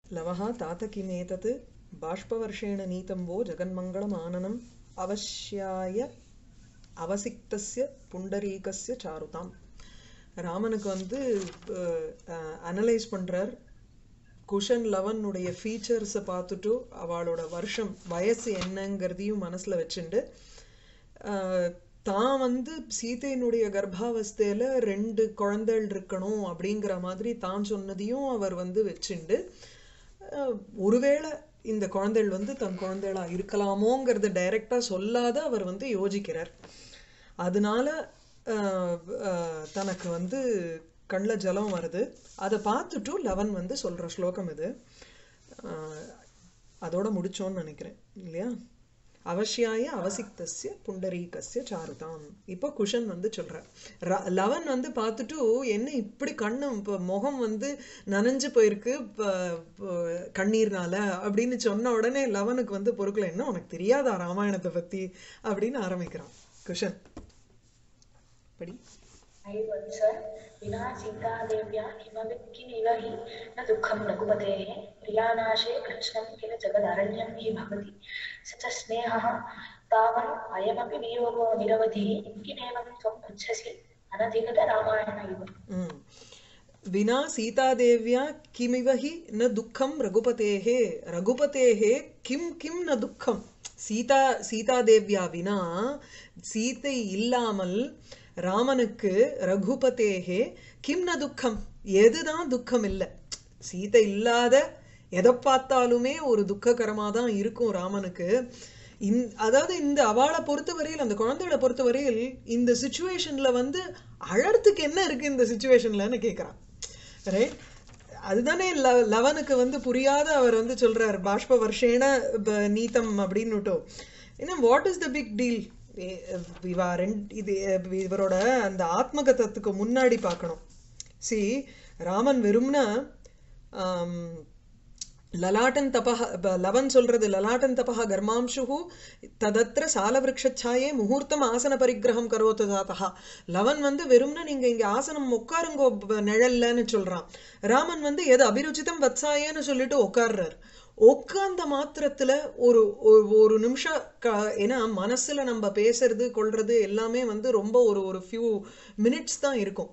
लवः तात किमेतत् बाष्पवर्षेण नीतं वो जगन्मङ्गलमाननम् अवश्याय அவசிக்தஸ்ய புண்டரீகஸ்ய சாருதாம் ராமனுக்கு வந்து அனலைஸ் பண்ணுறார் குஷன் லவனுடைய ஃபீச்சர்ஸை பார்த்துட்டு அவளோட வருஷம் வயசு என்னங்கிறதையும் மனசில் வச்சுண்டு தான் வந்து சீதையினுடைய கர்ப்பாவஸ்தையில் ரெண்டு குழந்தைகள் இருக்கணும் அப்படிங்கிற மாதிரி தான் சொன்னதையும் அவர் வந்து வச்சுண்டு ஒருவேளை இந்த குழந்தைகள் வந்து தன் குழந்தைகளா இருக்கலாமோங்கிறத டைரக்டாக சொல்லாத அவர் வந்து யோசிக்கிறார் அதனால தனக்கு வந்து கண்ணில் ஜலம் வருது அதை பார்த்துட்டு லவன் வந்து சொல்கிற ஸ்லோகம் இது அதோட முடிச்சோன்னு நினைக்கிறேன் இல்லையா அவசியாய அவசிக்தஸ்ய புண்டரீகஸ்ய சாருதாம் இப்போ குஷன் வந்து சொல்கிறார் லவன் வந்து பார்த்துட்டு என்ன இப்படி கண்ணு இப்போ முகம் வந்து நனைஞ்சு போயிருக்கு கண்ணீர்னால அப்படின்னு சொன்ன உடனே லவனுக்கு வந்து பொருட்கள் என்ன உனக்கு தெரியாதா ராமாயணத்தை பற்றி அப்படின்னு ஆரம்பிக்கிறான் குஷன் படி वत्स विना सीतादेव्या किमपि किमिव हि न दुःखं रघुपतेः प्रियानाशे कृष्णं किल जगदरण्यं हि भवति स च स्नेहः तावन् अयमपि वियोगो निरवधिः किमेवं त्वं पृच्छसि अनधिगतरामायण इव विना सीतादेव्या किमिव हि न दुःखं रघुपतेः रघुपतेः किं किं न दुःखं சீதா சீதாதேவியா வினா சீத்தை இல்லாமல் ராமனுக்கு ரகுபதேகே கிம் ந துக்கம் எதுதான் துக்கம் இல்லை சீதை இல்லாத எதை பார்த்தாலுமே ஒரு துக்ககரமாக தான் இருக்கும் ராமனுக்கு இந் அதாவது இந்த அவளை பொறுத்தவரையில் அந்த குழந்தையோட பொறுத்தவரையில் இந்த சுச்சுவேஷனில் வந்து அழறதுக்கு என்ன இருக்குது இந்த சுச்சுவேஷன்லன்னு கேட்குறான் ரைட் அதுதானே ல லவனுக்கு வந்து புரியாத அவர் வந்து சொல்கிறார் பாஷ்ப வருஷேன நீத்தம் அப்படின்னுட்டோ ஏன்னா what is the big deal இவா ரெண்டு இது இவரோட அந்த ஆத்மகதத்துக்கு முன்னாடி பார்க்கணும் சி ராமன் வெறும்னா லலாட்டன் தபஹ லவன் சொல்றது லலாட்டன் தபஹ கர்மாம்சு ததத்திர சாலவிருட்சாயே முகூர்த்தம் ஆசன பரிகிரகம் கரோத்து தாத்தா லவன் வந்து வெறும்னா நீங்க இங்க ஆசனம் உட்காருங்கோ நிழல்லன்னு சொல்றான் ராமன் வந்து எது அபிருச்சிதம் வத்சாயேன்னு சொல்லிட்டு உட்கார்றார் உட்கார்ந்த மாத்திரத்துல ஒரு ஒரு நிமிஷம் க ஏன்னா மனசுல நம்ம பேசுறது கொள்றது எல்லாமே வந்து ரொம்ப ஒரு ஒரு ஃபியூ மினிட்ஸ் தான் இருக்கும்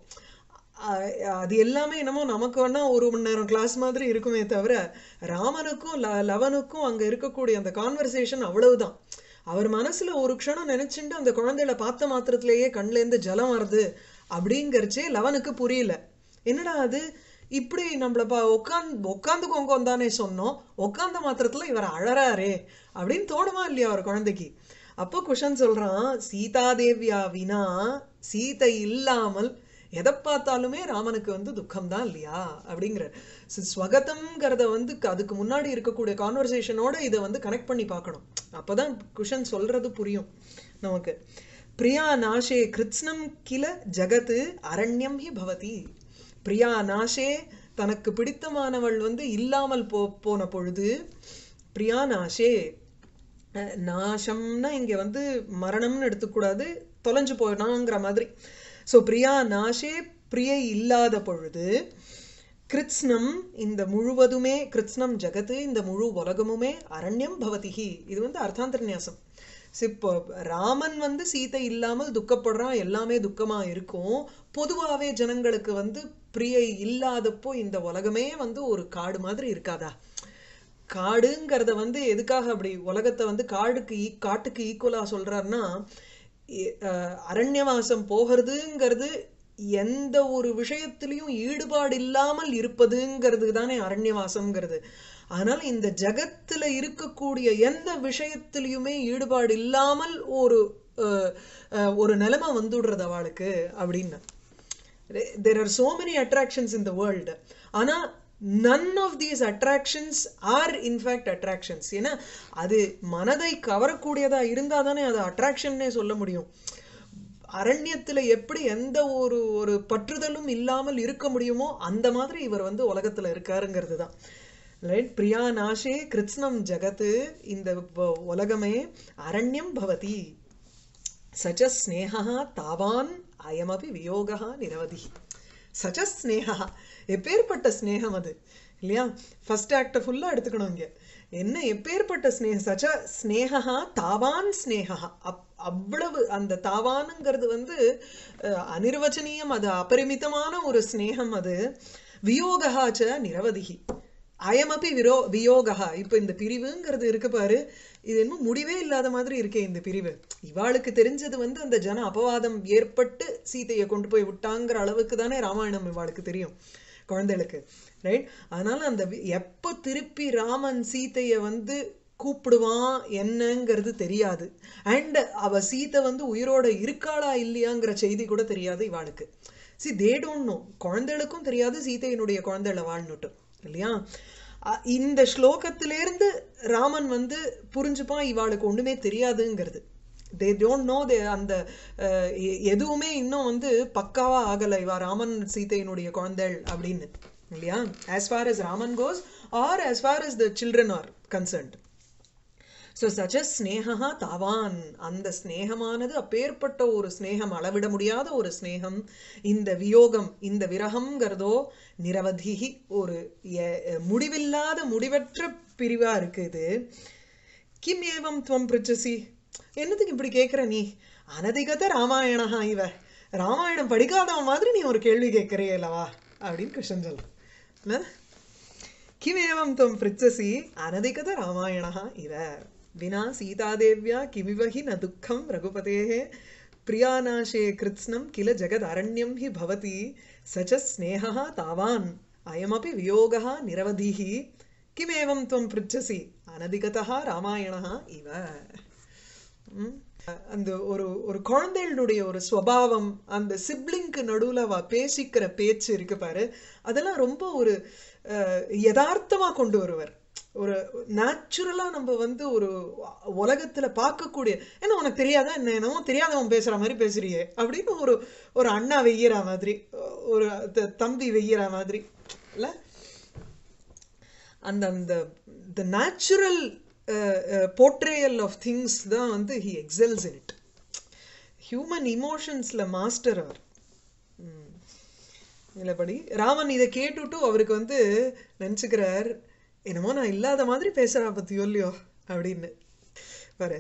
அது எல்லாமே என்னமோ நமக்கு வேணா ஒரு மணி நேரம் கிளாஸ் மாதிரி இருக்குமே தவிர ராமனுக்கும் ல லவனுக்கும் அங்கே இருக்கக்கூடிய அந்த கான்வர்சேஷன் அவ்வளவுதான் அவர் மனசுல ஒரு க்ஷணம் நினைச்சுட்டு அந்த குழந்தைகளை பார்த்த மாத்திரத்திலேயே கண்லேருந்து ஜலம் வருது அப்படிங்கிறச்சே லவனுக்கு புரியல என்னடா அது இப்படி நம்மளை பா உட்காந்து உட்காந்துக்கோங்க தானே சொன்னோம் உட்காந்த மாத்திரத்துல இவர் அழறாரே அப்படின்னு தோணுமா இல்லையா அவர் குழந்தைக்கு அப்போ குஷன் சொல்றான் சீதாதேவியா வினா சீதை இல்லாமல் எதை பார்த்தாலுமே ராமனுக்கு வந்து துக்கம் தான் இல்லையா அப்படிங்கிற ஸ்வகதம்ங்கிறத வந்து அதுக்கு முன்னாடி இருக்கக்கூடிய கான்வர்சேஷனோட இதை வந்து கனெக்ட் பண்ணி பார்க்கணும் அப்போதான் குஷன் சொல்றது புரியும் நமக்கு பிரியா நாஷே கிருத்ஸ்னம் கில ஜகத்து அரண்யம் ஹி பவதி பிரியா நாஷே தனக்கு பிடித்தமானவள் வந்து இல்லாமல் போ போன பொழுது பிரியா நாஷே நாசம்னா இங்கே வந்து மரணம்னு எடுத்துக்கூடாது தொலைஞ்சு போயினாங்கிற மாதிரி ஸோ பிரியா நாஷே பிரியை இல்லாத பொழுது கிருத்ஸ்னம் இந்த முழுவதுமே கிருத்ஸ்னம் ஜகத்து இந்த முழு உலகமுமே அரண்யம் பவதிகி இது வந்து அர்த்தாந்தர்நியாசம் இப்போ ராமன் வந்து சீதை இல்லாமல் துக்கப்படுறான் எல்லாமே துக்கமா இருக்கும் பொதுவாகவே ஜனங்களுக்கு வந்து பிரியை இல்லாதப்போ இந்த உலகமே வந்து ஒரு காடு மாதிரி இருக்காதா காடுங்கிறத வந்து எதுக்காக அப்படி உலகத்தை வந்து காடுக்கு ஈ காட்டுக்கு ஈக்குவலாக சொல்றாருன்னா அரண்யவாசம் போகிறதுங்கிறது எந்த ஒரு விஷயத்திலையும் ஈடுபாடு இல்லாமல் இருப்பதுங்கிறது தானே அரண்யவாசம்ங்கிறது ஆனால் இந்த ஜகத்துல இருக்கக்கூடிய எந்த விஷயத்திலையுமே ஈடுபாடு இல்லாமல் ஒரு ஒரு நிலைமை வந்துடுறது அவளுக்கு அப்படின்னு there are so many attractions in the world ஆனா none of these attractions are in fact attractions ஏன்னா அது மனதை கவரக்கூடியதா இருந்தா தானே அது அட்ராக்ஷன்னே சொல்ல முடியும் அரண்யத்துல எப்படி எந்த ஒரு ஒரு பற்றுதலும் இல்லாமல் இருக்க முடியுமோ அந்த மாதிரி இவர் வந்து உலகத்துல இருக்காருங்கிறது தான் ரைட் பிரியா நாஷே கிருத்ஸ்னம் ஜகத்து இந்த உலகமே அரண்யம் பவதி சச்ச ஸ்னேகா தாவான் அயமபி வியோகா நிரவதி சச்ச ஸ்னேகா எப்பேற்பட்ட ஸ்னேகம் அது இல்லையா ஃபர்ஸ்ட் ஆக்ட ஃபுல்லா எடுத்துக்கணும் இங்க என்ன எப்பேற்பட்ட ஸ்னேக சச்ச ஸ்னேகா தாவான் ஸ்னேகா அப் அவ்வளவு அந்த தாவானுங்கிறது வந்து அஹ், அனிர்வச்சனீயம் அது அபரிமிதமான ஒரு ஸ்னேகம் அது வியோகா ச நிரவதிகி அயமபி விரோ வியோகா இப்ப இந்த பிரிவுங்கிறது இருக்கு பாரு இது இன்னும் முடிவே இல்லாத மாதிரி இருக்கே இந்த பிரிவு இவாளுக்கு தெரிஞ்சது வந்து அந்த ஜன அபவாதம் ஏற்பட்டு சீதையை கொண்டு போய் விட்டாங்கிற அளவுக்கு தானே ராமாயணம் இவாளுக்கு தெரியும் குழந்தைகளுக்கு ரைட் அதனால அந்த வி- எப்ப திருப்பி ராமன் சீதைய வந்து கூப்பிடுவான் என்னங்கிறது தெரியாது அண்ட் அவ சீதை வந்து உயிரோட இருக்காளா இல்லையாங்கிற செய்தி கூட தெரியாது இவாளுக்கு சி தே டோன்ட் நோ குழந்தைகளுக்கும் தெரியாது சீதையினுடைய குழந்தைகளை வாழ்ந்துட்டு இல்லையா அ- இந்த ஸ்லோகத்திலேருந்து ராமன் வந்து புரிஞ்சுப்பான் இவாளுக்கு ஒண்ணுமே தெரியாதுங்கிறது தே டோன்ட் நோ தே அந்த அஹ், எ- எதுவுமே இன்னும் வந்து பக்காவா ஆகலை இவா ராமன் சீதையினுடைய குழந்தைகள் அப்படின்னு இல்லையா as far as Raman goes or as far as the children are concerned so சச்ச ஸ்னேகா தாவான் அந்த ஸ்னேகமானது அப்பேற்பட்ட ஒரு ஸ்னேகம் அளவிட முடியாத ஒரு ஸ்னேகம் இந்த வியோகம் இந்த விரகம்ங்கிறதோ நிரவதிகி ஒரு எ- முடிவில்லாத முடிவற்ற பிரிவா இருக்கு இது கிம் ஏவம் துவம் பிரிச்சசி என்னதுக்கு இப்படி கேட்குற நீ அனதிகத ராமாயணஹா இவ ராமாயணம் படிக்காதவன் மாதிரி நீ ஒரு கேள்வி கேட்கறியல்லவா அப்படின்னு கிருஷ்ணன் சொல்றான் किमेवं त्वं पृच्छसि अनधिकत रामायणः इव विना सीतादेव्या किमिव हि न दुःखं रघुपतेः प्रियानाशे कृत्स्नं किल जगदरण्यं हि भवति स च स्नेहः तावान् अयमपि वियोगः निरवधिः किमेवं त्वं पृच्छसि अनधिकतः रामायणः इव ம். அந்த ஒரு ஒரு குழந்தைகளுடைய ஒரு ஸ்வபாவம் அந்த சிப்ளிங்க்கு நடுவுல அவ பேசிக்கிற பேச்சு இருக்கு பாரு அதெல்லாம் ரொம்ப ஒரு அஹ், யதார்த்தமா கொண்டு வருவர் ஒரு நேச்சுரலா நம்ம வந்து ஒரு உலகத்துல பார்க்கக்கூடிய என்ன உனக்கு தெரியாதா என்ன என்னமோ தெரியாதவன் பேசுற மாதிரி பேசுறியே அப்படின்னு ஒரு ஒரு அண்ணா வெய்யற மாதிரி ஒரு த- தம்பி வெய்யற மாதிரி இல்ல அந்த அந்த the natural portrayal of things தான் வந்து he excels in it human இமோஷன்ஸில் மாஸ்டர் அவர் ம். இல்லபடி ராமன் இதை கேட்டுட்டு அவருக்கு வந்து நினச்சிக்கிறார் என்னமோ நான் இல்லாத மாதிரி பேசுறா பத்தியோ இல்லையோ அப்படின்னு பாரு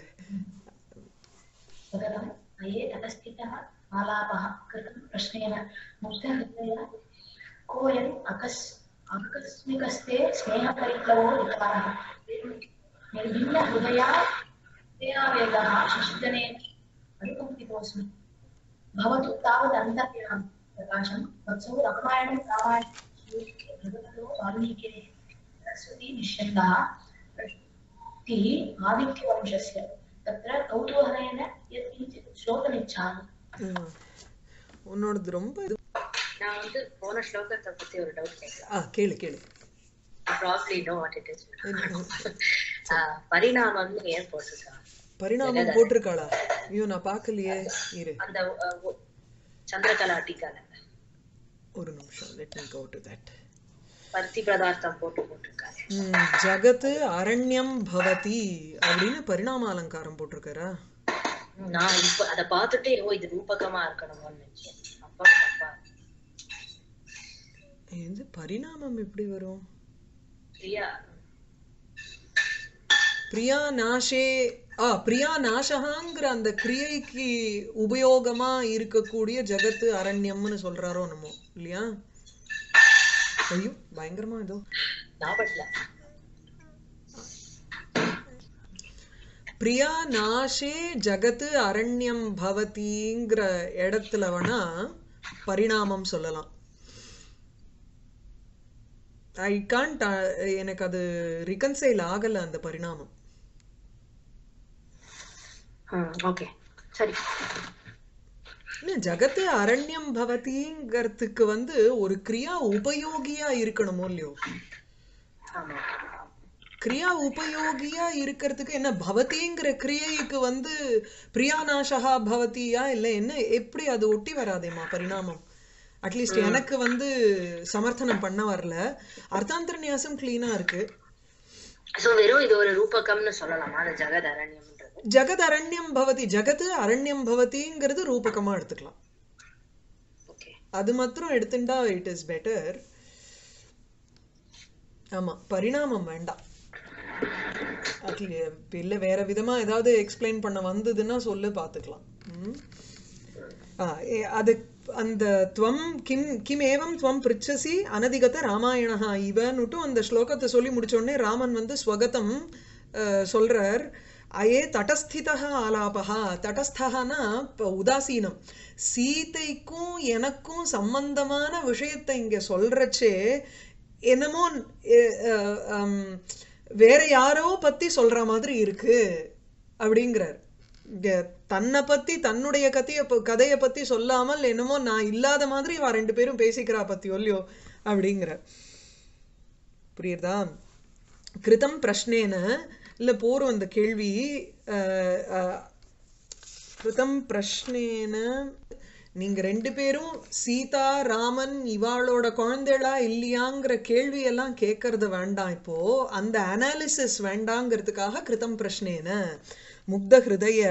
सततम् अये ततस्थितः आलापः कृतं प्रश्नेन मुग्धहृदय कोऽयम् अकस् आकस्मिकस्ते स्नेहपरिप्लवो विकारः निर्भिन्नहृदया हृदयावेगः शशिधनेन अनुकम्पितोऽस्मि भवतु तावदन्तर्यां प्रकाशं वत्सो रामायणं रामायणं भगवतो वाल्मीकेः सरस्वती निश्यन्तः प्रश्नतिः आदित्यवंशस्य तत्र कौतूहलेन यत्किञ्चित् श्लोकमिच्छामि ம். உன்னோடது ரொம்ப இது நான் வந்து போன ஸ்லோகத்தை பத்தி ஒரு டவுட் கேட்கலாம் ஆ கேளு கேளு probably no what it is என்ன- பரிணாமம்னு ஏன் போட்டிருக்காங்க பரிணாமம் போட்டிருக்காளா ஐயோ நான் பார்க்கலையே இரு அந்த அஹ், ஒ- சந்திரகலா டீக்கால ஒரு நிமிஷம் let me go to that பருத்தி பதார்த்தம் போட்டு போட்டிருக்காரு ஜகத்து அரண்யம் பவதி அப்படின்னு பரிணாம அலங்காரம் போட்டிருக்காரா நான் இப்ப அத பார்த்துட்டு ஓ இது ரூபகமா இருக்கணுமோன்னு நினைச்சேன் அப்பா அப்பா இது பரிணாமம் எப்படி வரும் பிரியா பிரியா நாஷே ஆ பிரியா நாசகாங்கிற அந்த கிரியைக்கு உபயோகமா இருக்கக்கூடிய ஜகத்து அரண்யம்னு சொல்றாரோ என்னமோ இல்லையா ஐயோ பயங்கரமா ஏதோ ஞாபகத்துல பிரியா நாஷே ஜகத்து அரண்யம் பவதிங்கிற இடத்துல வேணா பரிணாமம் சொல்லலாம் ஐ கான்ட் எனக்கு அது ரிகன்சைல் ஆகல அந்த பரிணாமம் ஓகே சரி இல்ல ஜகத்து அரண்யம் பவதிங்கிறதுக்கு வந்து ஒரு கிரியா உபயோகியா இருக்கணுமோ இல்லையோ ஆமா கிரியா உபயோகியா இருக்கிறதுக்கு என்ன பவதிங்கிற கிரியைக்கு வந்து பிரியாநாசகா பவதியா இல்ல என்ன எப்படி அது ஒட்டி வராதேம்மா பரிணாமம் அட்லீஸ்ட் எனக்கு வந்து சமர்த்தனம் பண்ண வரல அர்த்தாந்தர நியாசம் கிளீனா இருக்கு சோ வெறும் இது ஒரு ரூபகம்னு சொல்லலாமா அந்த ஜெகத் அரண்யம்ன்றது ஜகத் அரண்யம் பவதி ஜகத்து அரண்யம் பவதிங்கிறது ரூபகமா எடுத்துக்கலாம் ஓகே அது மாத்திரம் எடுத்துட்டா இட் இஸ் பெட்டர் ஆமா பரிணாமம் வேண்டாம் Actually, இல்ல வேற விதமா ஏதாவது எக்ஸ்பிளைன் பண்ண வந்ததுன்னா சொல்லு பார்த்துக்கலாம் ம் ஆ, ஏ- அது அந்த துவம் கிம் கிம் ஏவம் துவம் பிரிச்சசி அனதிகத ராமாயணா இவன்னுட்டும் அந்த ஸ்லோகத்தை சொல்லி முடிச்ச உடனே ராமன் வந்து ஸ்வகதம் அஹ், சொல்றார் அயே தடஸ்திதா ஆலாபகா தடஸ்தகனா இப்போ உதாசீனம் சீதைக்கும் எனக்கும் சம்பந்தமான விஷயத்தை இங்க சொல்றச்சே என்னமோ எ- அஹ், ஹம், வேற யாரோ பத்தி சொல்ற மாதிரி இருக்கு அப்படிங்கிறார் இங்க தன்னை பத்தி தன்னுடைய கதைய ப- கதைய பத்தி சொல்லாமல் என்னமோ நான் இல்லாத மாதிரி இவ ரெண்டு பேரும் பேசிக்கிறா பத்தி ஒல்லியோ அப்படிங்கிற புரியுதா கிருதம் பிரஷ்னேன இல்ல போரும் அந்த கேள்வி அஹ், அஹ், கிருதம் பிரஷ்னேன நீங்க ரெண்டு பேரும் சீதா ராமன் இவாளோட குழந்தைகளா இல்லையாங்கிற கேள்வி எல்லாம் கேட்கறது வேண்டாம் இப்போ அந்த அனாலிசிஸ் வேண்டாங்கிறதுக்காக கிருதம் பிரஷ்னேன முக்த ஹிருதய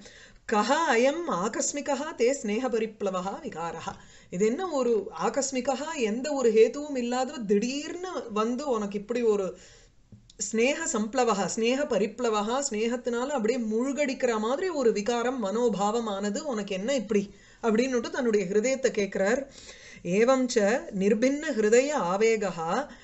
கஹ அயம் ஆகஸ்மிகா தே ஸ்நேக பரிப்ளவா விகாரா இது என்ன ஒரு ஆகஸ்மிகா எந்த ஒரு ஹேதுவும் இல்லாத திடீர்னு வந்து உனக்கு இப்படி ஒரு ஸ்னேக சம்ப்ளவகா ஸ்னேக பரிப்ளவகா ஸ்னேகத்தினால அப்படியே முழுகடிக்கிற மாதிரி ஒரு விகாரம் மனோபாவமானது உனக்கு என்ன இப்படி அப்படின்னுட்டு தன்னுடைய ஹிருதயத்தை கேட்கிறார் ஏவம் ச நிர்பின்ன ஹிருதய ஆவேகா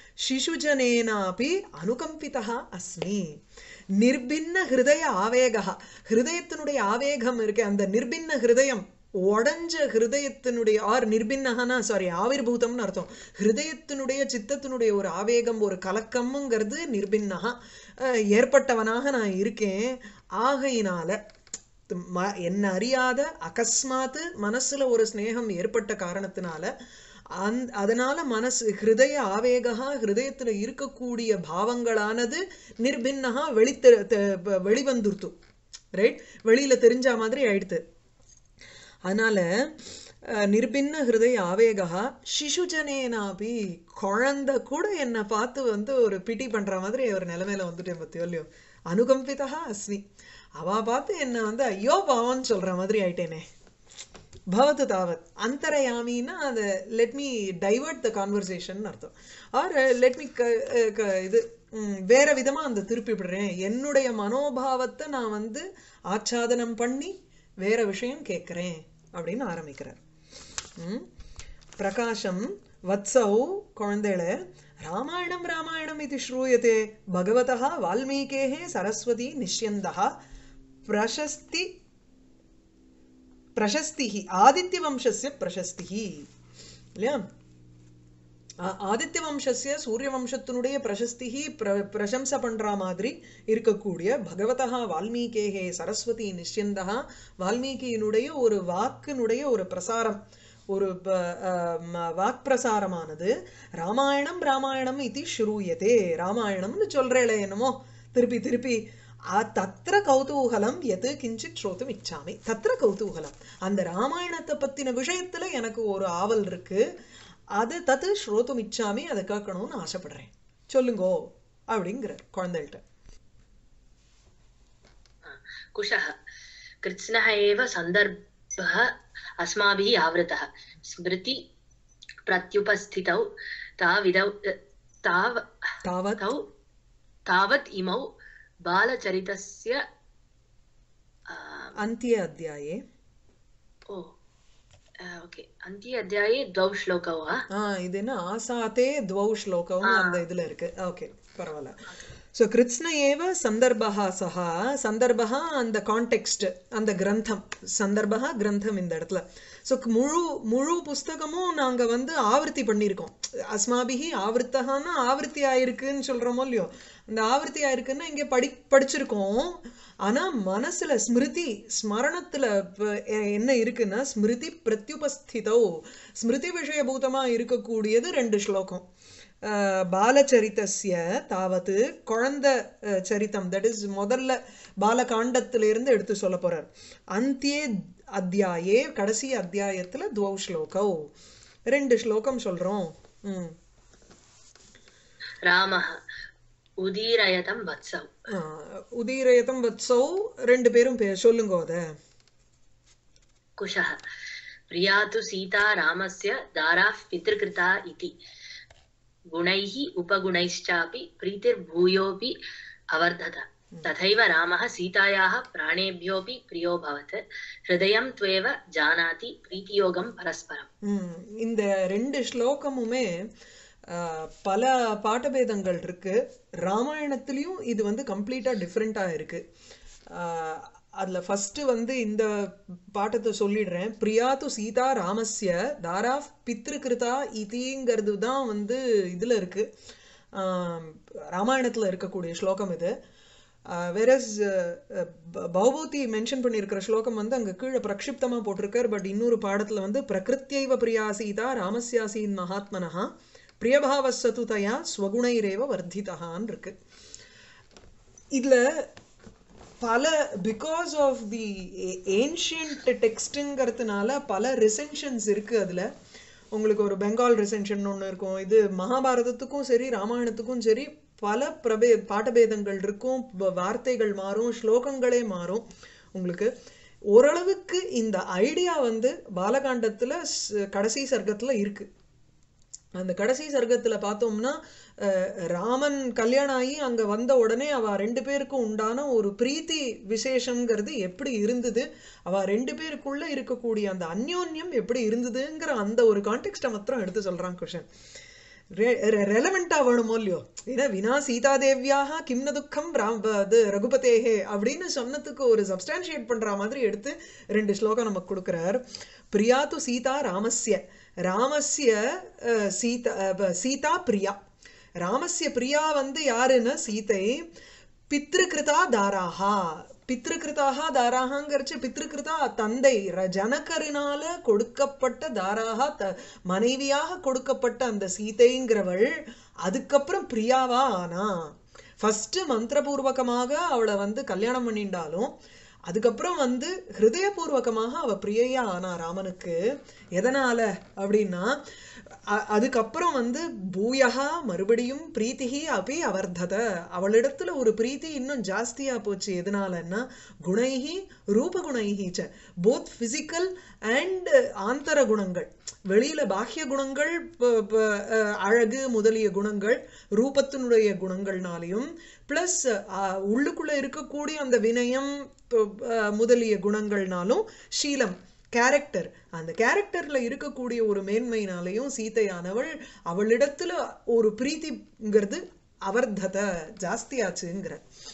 சிசுஜனேனாபி அனுகம்பிதா அஸ்மி நிர்பின்ன ஹிருதய ஆவேகா ஹிருதயத்தினுடைய ஆவேகம் இருக்கு அந்த நிர்பின்ன ஹிருதயம் உடஞ்ச ஹிருதயத்தினுடைய ஆர் நிர்பின்னகனா சாரி ஆவிர்பூதம்னு அர்த்தம் ஹிருதயத்தினுடைய சித்தத்தினுடைய ஒரு ஆவேகம் ஒரு கலக்கம்ங்கிறது நிர்பின்னகா அஹ், ஏற்பட்டவனாக நான் இருக்கேன் ஆகையினால ம என்ன அறியாத அகஸ்மாத்து மனசுல ஒரு ஸ்நேகம் ஏற்பட்ட காரணத்தினால அந் அதனால மனசு ஹிருதய ஆவேகா ஹிருதயத்துல இருக்கக்கூடிய பாவங்களானது நிர்பின்னகா வெளித்த தெ- வெளிவந்துருத்து ரைட் வெளியில தெரிஞ்ச மாதிரி ஆயிடுத்து அதனால அஹ், நிர்பின்ன ஹிருதய ஆவேகா சிசுஜனேனாபி குழந்தை கூட என்னை பார்த்து வந்து ஒரு பிடி பண்ற மாதிரி ஒரு நிலைமையில வந்துட்டேன் பத்தியோ இல்லையோ அனுகம்பிதா அஸ்மி அவ பார்த்து என்ன வந்து ஐயோ பாவம்னு சொல்ற மாதிரி ஆயிட்டேனே பவத்து தாவத் அந்தரயாமின்னா அது let me divert the conversation அர்த்தம் ஆர் லெட் மீ இது ம், வேற விதமா அந்த திருப்பி விடுறேன் என்னுடைய மனோபாவத்தை நான் வந்து ஆச்சாதனம் பண்ணி வேற விஷயம் கேட்கிறேன் அப்படின்னு ஆரம்பிக்கிறார் ம். பிரகாஷம் வத்சௌ குழந்தைகள ராமாயணம் ராமாயணம் இது ஸ்ரூயதே பகவதா வால்மீகேः சரஸ்வதி நிஷ்யந்தா பிரசஸ்தி பிரசஸ்திஹி ஆதித்ய வம்சஸ்ய பிரசஸ்திஹி இல்லையா ஆ- ஆதித்ய வம்சஸ்ய சூரிய வம்சத்தினுடைய பிரசஸ்திஹி பிர பிரசம்சை பண்ற மாதிரி இருக்கக்கூடிய பகவதா வால்மீகேகே சரஸ்வதி நிஷ்யந்தா வால்மீகியினுடைய ஒரு வாக்கினுடைய ஒரு பிரசாரம் ஒரு ப- அஹ் ம- வாக் பிரசாரமானது ராமாயணம் ராமாயணம் இது ஸ்ரூயதே ராமாயணம்னு சொல்றேளே என்னமோ திருப்பி திருப்பி ஆ தத்திர கௌதூகலம் எது கிஞ்சித் ஸ்ரோத்தும் இச்சாமி தத்திர கௌதூகலம் அந்த ராமாயணத்தை பத்தின விஷயத்துல எனக்கு ஒரு ஆவல் இருக்கு அது தத்து ஸ்ரோத்தும் இச்சாமி அதை கேட்கணும்னு ஆசைப்படுறேன் சொல்லுங்கோ அப்படிங்கிறார் குழந்தைகிட்ட कुशः कृत्स्नः एव सन्दर्भः अस्माभिः आवृतः स्मृति प्रत्युपस्थितौ ताविदौ ताव தாவத் तौ तावत् इमौ बालचरितस्य आ, அந்திய அத்தியாயே ओ ओके अन्त्ये अध्याये द्वौ श्लोकौ वा ஆ இது என்ன ஆசாத்தே துவௌ ஸ்லோகம் அந்த இதுல இருக்கு ஓகே பரவாயில்ல ஸோ கிருத்ஸ்ன ஏவ சந்தர்பகா சஹா சந்தர்பகா அந்த கான்டெக்ஸ்ட் அந்த கிரந்தம் சந்தர்பகா கிரந்தம் இந்த இடத்துல ஸோ முழு முழு புஸ்தகமும் நாங்க வந்து ஆவர்த்தி பண்ணியிருக்கோம் அஸ்மாபிஹி ஆவர்த்தகான்னா ஆவர்த்தி ஆயிருக்குன்னு சொல்றோமோ இல்லையோ அந்த ஆவர்த்தி ஆயிருக்குன்னா இங்க படி படிச்சிருக்கோம் ஆனா மனசுல ஸ்மிருதி ஸ்மரணத்துல இப்ப எ- என்ன இருக்குன்னா ஸ்மிருதி பிரத்யுபஸ்திதோ ஸ்மிருதி விஷயபூதமா இருக்கக்கூடியது ரெண்டு ஸ்லோகம் அஹ், பாலச்சரிதஸ்ய தாவத்து குழந்தை அஹ், சரித்தம் தட் இஸ் முதல்ல பாலகாண்டத்திலிருந்து எடுத்து சொல்ல போறார் அந்தியே அத்தியாயே கடைசி அத்தியாயத்துல துவௌ ஸ்லோகௌ ரெண்டு ஸ்லோகம் சொல்றோம் ம் रामः उदीरयतं वत्सौ அஹ், உதீரயதம் வத்சௌ ரெண்டு பேரும் பே சொல்லுங்க அத कुशः प्रिया तु सीता रामस्य दाराः पितृकृता इति गुणैः उपगुणैश्चापि प्रीतिर्भूयोऽपि अवर्धत तथैव रामः सीतायाः प्राणेभ्योऽपि प्रियोऽभवत् हृदयं त्वेव जानाति प्रीतियोगं परस्परम् ம், இந்த ரெண்டு ஸ்லோகமுமே ஆஹ், பல பாட்டபேதங்கள் இருக்கு ராமாயணத்திலையும் இது வந்து கம்ப்ளீட்டா டிஃப்ரெண்டா இருக்கு ஆஹ், அதுல ஃபர்ஸ்ட் வந்து இந்த பாட்டத்தை சொல்லிடுறேன் பிரியாது சீதா ராமஸ்ய தாரா பித்ருகிருதா இதிங்கிறது தான் வந்து இதுல இருக்கு ஆஹ், ராமாயணத்துல இருக்கக்கூடிய ஸ்லோகம் இது வேறஸ் பௌபூதி மென்ஷன் பண்ணியிருக்கிற ஸ்லோகம் வந்து அங்க கீழே பிரக்ஷிப்தமா போட்டிருக்கார் பட் இன்னொரு பாடத்துல வந்து பிரகிருத்தியைவ பிரியா சீதா ராமஸ்யாசீன் மகாத்மனஹா பிரியபாவசது தயா ஸ்வகுணைரேவ வர்த்திதஹான் இருக்கு இதுல பல பிகாஸ் ஆஃப் தி ஏன்ஷியன்ட் டெக்ஸ்ட்டுங்கிறதுனால பல ரிசென்ஷன்ஸ் இருக்கு அதுல உங்களுக்கு ஒரு பெங்கால் ரிசென்ஷன் ஒன்று இருக்கும் இது மகாபாரதத்துக்கும் சரி ராமாயணத்துக்கும் சரி பல பிரபே பாட்டபேதங்கள் இருக்கும் வ- வார்த்தைகள் மாறும் ஸ்லோகங்களே மாறும் உங்களுக்கு ஓரளவுக்கு இந்த ஐடியா வந்து பாலகாண்டத்துல ஸ்- கடைசி சர்க்கத்துல இருக்கு அந்த கடைசி சர்க்கத்துல பார்த்தோம்னா அஹ், ராமன் கல்யாணம் ஆகி அங்க வந்த உடனே அவ ரெண்டு பேருக்கும் உண்டான ஒரு பிரீத்தி விசேஷங்கிறது எப்படி இருந்தது அவ ரெண்டு பேருக்குள்ள இருக்கக்கூடிய அந்த அந்யோன்யம் எப்படி இருந்ததுங்கிற அந்த ஒரு கான்டெக்ட்டை மாத்திரம் எடுத்து சொல்றான் குஷன் ரெலவெண்டா வேணுமோ இல்லையோ ஏன்னா வினா சீதாதேவியாக கிம்ன துக்கம் ராம் அது ரகுபதேஹே அப்படின்னு சொன்னதுக்கு ஒரு சப்ஸ்டான்ஷியேட் பண்ற மாதிரி எடுத்து ரெண்டு ஸ்லோகம் நமக்கு கொடுக்குறார் பிரியாது சீதா ராமஸ்ய ராமஸ்ய அஹ், சீதா அஹ், சீதா பிரியா ராமஸ்ய பிரியா வந்து யாருன்னா சீதை பித்ருகிருதா தாராஹா பித்ருகிருதாக தாராகங்கிறச்சு பித்ருகிருதா தந்தை ர- ஜனகரினால கொடுக்கப்பட்ட தாராக த மனைவியாக கொடுக்கப்பட்ட அந்த சீதைங்கிறவள் அதுக்கப்புறம் பிரியாவா ஆனா ஃபர்ஸ்ட் மந்திரபூர்வகமாக அவளை வந்து கல்யாணம் பண்ணிண்டாலும் அதுக்கப்புறம் வந்து ஹிருதயபூர்வகமாக அவ பிரியையா ஆனா ராமனுக்கு எதனால அப்படின்னா அ- அதுக்கப்புறம் வந்து பூயகா மறுபடியும் பிரீத்திகி அபி அவர்தத அவளிடத்துல ஒரு பிரீத்தி இன்னும் ஜாஸ்தியா போச்சு எதனாலன்னா குணைஹி ரூபகுணைஹி ச போத் பிசிக்கல் அண்ட் ஆந்தர குணங்கள் வெளியில பாஹ்ய குணங்கள் ப- ப- அஹ் அழகு முதலிய குணங்கள் ரூபத்தினுடைய குணங்கள்னாலையும் பிளஸ் உள்ளுக்குள்ள இருக்கக்கூடிய அந்த வினயம் ப- அஹ் முதலிய குணங்கள்னாலும் ஷீலம் கேரக்டர் அந்த கேரக்டர்ல இருக்கக்கூடிய ஒரு மேன்மையினாலையும் சீதையானவள் அவளிடத்துல ஒரு பிரீத்திங்கிறது அவர்தத ஜாஸ்தியாச்சுங்கிற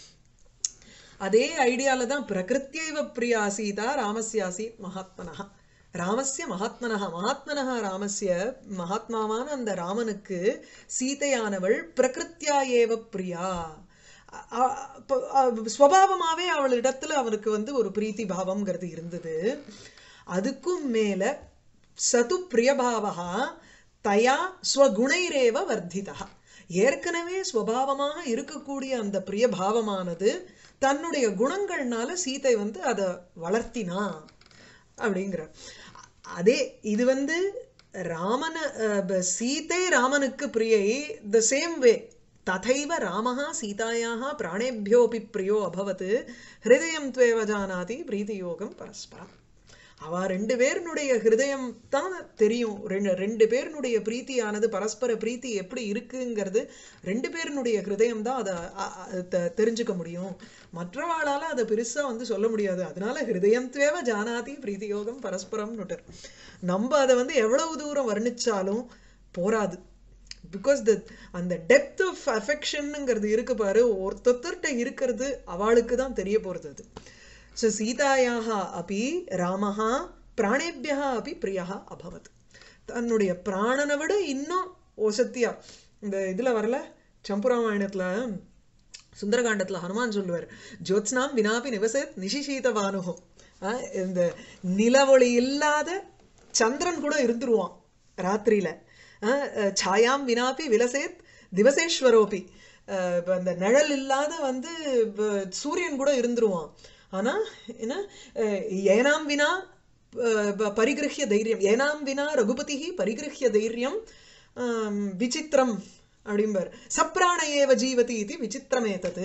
அதே ஐடியால தான் பிரகிருத்தியைவ பிரியா சீதா ராமஸ்யாசி மகாத்மனஹா ராமஸ்ய மகாத்மனஹா மகாத்மனஹா ராமஸ்ய மகாத்மாவான அந்த ராமனுக்கு சீதையானவள் பிரகிருத்தியா ஏவ பிரியா அ- அ- ப- அ- ஸ்வபாவமாவே அவளிடத்துல அவனுக்கு வந்து ஒரு பிரீத்தி பாவம்ங்கிறது இருந்தது அதுக்கும் மேல சது பிரியபாவா தயா ஸ்வகுணைரேவ வர்த்திதா ஏற்கனவே ஸ்வபாவமாக இருக்கக்கூடிய அந்த பிரியபாவமானது தன்னுடைய குணங்கள்னால சீதை வந்து அதை வளர்த்தினா அப்படிங்கிற அதே இது வந்து ராமன அஹ், ப- சீதை ராமனுக்கு பிரியை த சேம் வே ததைவ ராமः சீதாயாः பிராணேभ्योऽपि பிரியோ அபவத் ஹிருதயம் துவேவ ஜானாதி பிரீதியோகம் பரஸ்பரம் அவ ரெண்டு பேருனுடைய ஹிருதயம் தான் தெரியும் ரெண்டு ரெண்டு பேருனுடைய பிரீத்தியானது பரஸ்பர பிரீத்தி எப்படி இருக்குங்கிறது ரெண்டு பேருனுடைய ஹிருதயம் தான் அதை அ- அ- தெ- தெரிஞ்சுக்க முடியும் மற்றவாளால அதை பெருசா வந்து சொல்ல முடியாது அதனால ஹிருதயம் தேவ ஜானாதி பிரீத்தி யோகம் பரஸ்பரம்னுட்டு நம்ம அதை வந்து எவ்வளவு தூரம் வர்ணிச்சாலும் போராது பிகாஸ் த அந்த டெப்த் ஆஃப் அஃபெக்ஷனுங்கிறது இருக்கு பாரு ஒருத்தொத்தர்கிட்ட இருக்கிறது அவளுக்கு தான் தெரிய போறது அது ஸோ சீதாயாக அப்படி ராமஹா பிராணேபியா அப்படி பிரியா அபவத் தன்னுடைய பிராணனை விட இன்னும் ஒசத்தியா இந்த இதுல வரல சம்புராமாயணத்துல சுந்தரகாண்டத்துல ஹனுமான் சொல்லுவார் ஜோத்ஸ்னாம் வினாபி நிவசத் நிஷிஷீதவானுகம் ஆஹ் இந்த நிலவொளி இல்லாத சந்திரன் கூட இருந்துருவான் ராத்திரியில ஆஹ் அஹ் சாயாம் வினாபி விலசேத் திவசேஸ்வரோபி ஆஹ் இப்ப அந்த நிழல் இல்லாத வந்து இப்ப சூரியன் கூட இருந்துருவான் ஆனா என்ன அஹ் ஏனாம் வினா அஹ் ப- பரிகிருஹ்ய தைரியம் ஏனாம் வினா ரகுபதி பரிகிருஹ்ய தைரியம் ஆம், விசித்திரம் அப்படிம்பார் சப்ராண ஏவ ஜீவதி இது விசித்திரமேதது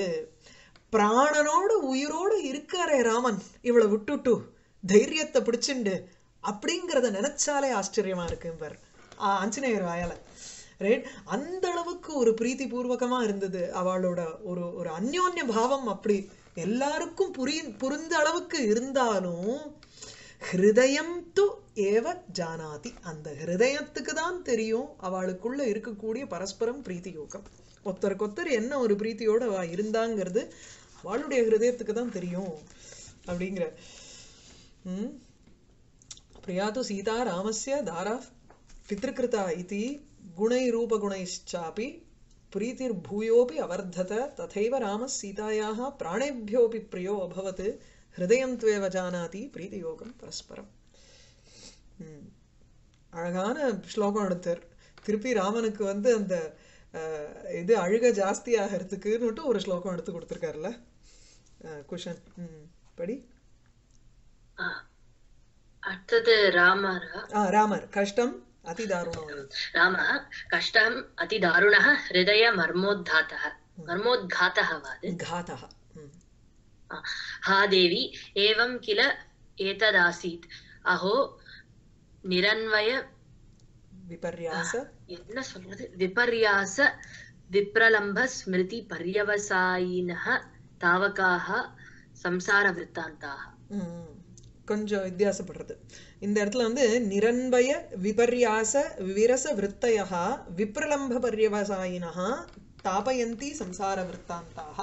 பிராணனோட உயிரோட இருக்காரே ராமன் இவளை விட்டுட்டு தைரியத்தை பிடிச்சுண்டு அப்படிங்கிறத நினைச்சாலே ஆச்சரியமா இருக்கும்பார் ஆ, ஆஞ்சநேயர் வாயால ரைட் அந்த அளவுக்கு ஒரு பிரீத்தி பூர்வகமா இருந்தது அவளோட ஒரு ஒரு அந்யோன்ய பாவம் அப்படி எல்லாருக்கும் புரி புரிந்த அளவுக்கு இருந்தாலும் ஹிருதயம் து ஏவ ஜானாதி அந்த ஹிருதயத்துக்கு தான் தெரியும் அவளுக்குள்ள இருக்கக்கூடிய பரஸ்பரம் பிரீத்தி யோகம் ஒருத்தருக்கொத்தர் என்ன ஒரு பிரீத்தியோட அவ இருந்தாங்கிறது அவளுடைய ஹிருதயத்துக்கு தான் தெரியும் அப்படிங்கிற ம் प्रिया तु सीता रामस्य दारा पितृकृता इति गुणैरूपगुणैश्चापि प्रीतिर्भूयोऽपि अवर्धत तथैव रामः सीतायाः प्राणेभ्योऽपि प्रियो अभवत् हृदयं त्वेव जानाति प्रीतियोगं परस्परम् ம். அழகான ஸ்லோகம் எடுத்தார் திருப்பி ராமனுக்கு வந்து அந்த அஹ், இது அழுக ஜாஸ்தியாகிறதுக்குன்னுட்டு ஒரு ஸ்லோகம் எடுத்து கொடுத்துருக்காருல்ல குஷன் ம் படி ஆ. அடுத்தது ராமரா ஆ ராமர் கஷ்டம் அதிதாருணம் இது. रामः कष्टम् अतिदारुणः हृदयमर्मोद्धातः मर्मोद्घातः वाद् घातः ம். हा देवी एवं किल एतदासीत् अहो निरन्वय விபர்யாச என்ன சொல்றது விபர்யாச விப்ரலம்ப ஸ்மிருதி பர்யவசாயினः தாவகாः சம்சார விற்த்தாந்தாக ம். கொஞ்சம் வித்தியாசப்படுறது இந்த இடத்துல வந்து நிரன்பய விபர்யாச விரச விருத்தயா விப்ரலம்ப பர்யவசாயினா தாபயந்தி சம்சார விற்த்தாந்தாக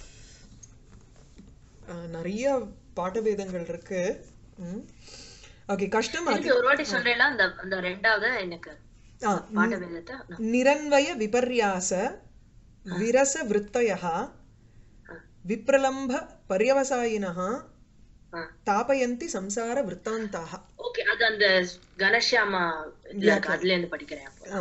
அஹ், நிறைய பாட்டபேதங்கள் இருக்கு ஓகே கஷ்டம் திருப்பி ஒரு வாட்டி சொல்றேன்னா அந்த அந்த ரெண்டாவது எனக்கு ஆ, பாட்ட வேதத்தை நிரன்வய விபர்யாச விரச விருத்தயா விப்ரலம்ப பர்யவசாயினः தாபயந்தி சம்சார விற்த்தாந்தாக ஓகே அது அந்த கணஷ்யாமா இதுல இருக்கு அதுல இருந்து படிக்கிறேன் அப்போ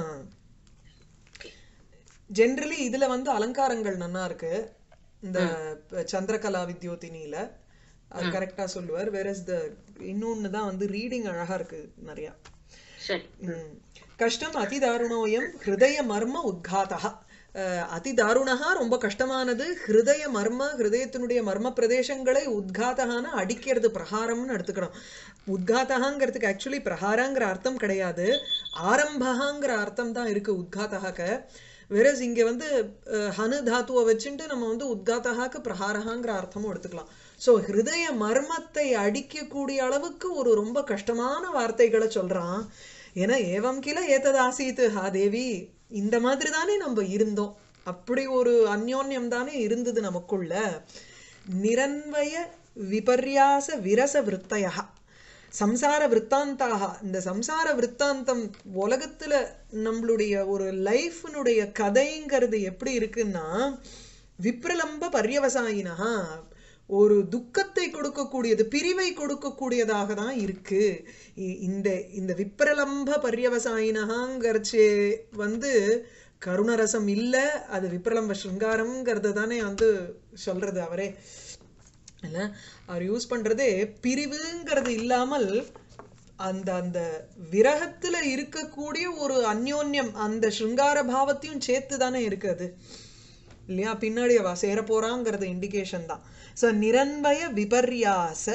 ஜென்ரலி இதுல வந்து அலங்காரங்கள் நன்னா இருக்கு இந்த ப- சந்திரகலா வித்யோதினியில அது கரெக்டா சொல்லுவார் வேற த இன்னொன்னு தான் வந்து ரீடிங் அழகா இருக்கு நிறைய சரி ம். கஷ்டம் அதிதாருணோயம் ஹிருதய மர்ம உத்காதா அஹ், அதிதாருணா ரொம்ப கஷ்டமானது ஹிருதய மர்ம ஹிருதயத்தினுடைய மர்ம பிரதேசங்களை உத்காதகான அடிக்கிறது பிரகாரம்னு எடுத்துக்கணும் உத்காதகாங்கிறதுக்கு ஆக்சுவலி பிரகாரங்கிற அர்த்தம் கிடையாது ஆரம்பகாங்கிற அர்த்தம் தான் இருக்கு உத்காதகாக்க வேறஸ் இங்க வந்து அஹ், ஹனு தாத்துவை வச்சுட்டு நம்ம வந்து உத்காதகாக்கு பிரகாரகாங்கிற அர்த்தமும் எடுத்துக்கலாம் சோ ஹிருதய மர்மத்தை அடிக்கக்கூடிய அளவுக்கு ஒரு ரொம்ப கஷ்டமான வார்த்தைகளை சொல்றான் ஏன்னா ஏவம் கில ஏத்ததாசீத்து ஹா தேவி இந்த மாதிரி தானே நம்ம இருந்தோம் அப்படி ஒரு அந்யோன்யம் தானே இருந்தது நமக்குள்ள நிரன்வய விபர்யாச விரச விருத்தயா சம்சார விற்த்தாந்தாக இந்த சம்சார விற்த்தாந்தம் உலகத்துல நம்மளுடைய ஒரு லைஃப்னுடைய கதைங்கிறது எப்படி இருக்குன்னா விப்ரலம்ப பர்யவசாயினா ஒரு துக்கத்தை கொடுக்கக்கூடியது பிரிவை கொடுக்கக்கூடியதாக தான் இருக்கு இ- இந்த இந்த விப்ரலம்ப பர்யவசாயினகாங்கிறச்சே வந்து கருணரசம் இல்ல அது விப்ரலம்ப சிருங்காரம்ங்கிறது தானே வந்து சொல்றது அவரே இல்ல அவர் யூஸ் பண்றதே பிரிவுங்கிறது இல்லாமல் அந்த அந்த விரகத்துல இருக்கக்கூடிய ஒரு அந்யோன்யம் அந்த சிருங்கார பாவத்தையும் சேர்த்து தானே இருக்கு அது இல்லையா பின்னாடி அவ சேர போறாங்கிறது இண்டிகேஷன் தான் சோ நிரன்வய விபர்யாச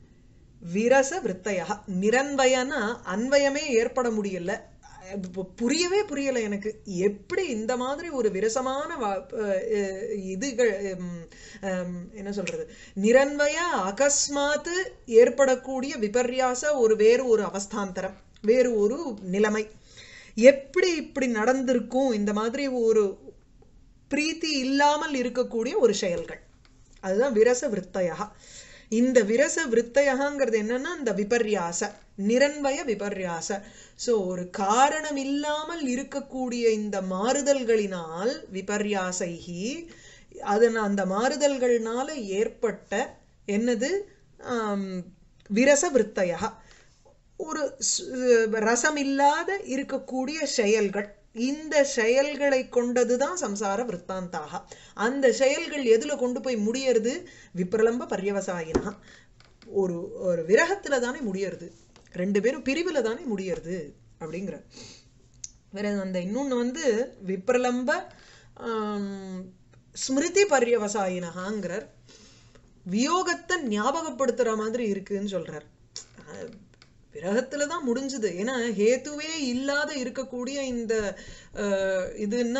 விரச விருத்தையா நிரன்வயனா அன்வயமே ஏற்பட முடியல அது பு- புரியவே புரியல எனக்கு எப்படி இந்த மாதிரி ஒரு விரசமான வா- அஹ் அஹ் இதுகள் உம், ஹம், என்ன சொல்றது நிரன்வய அகஸ்மாத்து ஏற்படக்கூடிய விபர்யாச ஒரு வேறு ஒரு அவஸ்தாந்தரம் வேறு ஒரு நிலைமை எப்படி இப்படி நடந்திருக்கும் இந்த மாதிரி ஒரு பிரீத்தி இல்லாமல் இருக்கக்கூடிய ஒரு செயல்கள் அதுதான் விரச விருத்தயா இந்த விரச விருத்தயகாங்கிறது என்னன்னா இந்த விபர்யாச நிரன்வய விபர்யாச சோ ஒரு காரணம் இல்லாமல் இருக்கக்கூடிய இந்த மாறுதல்களினால் விபர்யாசைகி அதன் அந்த மாறுதல்கள்னால ஏற்பட்ட என்னது ஆம், விரச விருத்தயா ஒரு சு- ரசம் இல்லாத இருக்கக்கூடிய செயல்கள் இந்த செயல்களை கொண்டதுதான் சம்சார விற்த்தாந்தாக அந்த செயல்கள் எதுல கொண்டு போய் முடியறது விப்ரலம்ப பர்யவசாயினா ஒரு ஒரு விரகத்துல தானே முடியறது ரெண்டு பேரும் பிரிவுல தானே முடியறது அப்படிங்கிற வேற அந்த இன்னொன்னு வந்து விப்ரலம்ப ஆம், ஸ்மிருதி பர்யவசாயினகாங்கிறார் வியோகத்தை ஞாபகப்படுத்துற மாதிரி இருக்குன்னு சொல்றார் அஹ் விரகத்துல தான் முடிஞ்சுது ஏன்னா ஹேத்துவே இல்லாத இருக்கக்கூடிய இந்த அஹ், இதுன்னா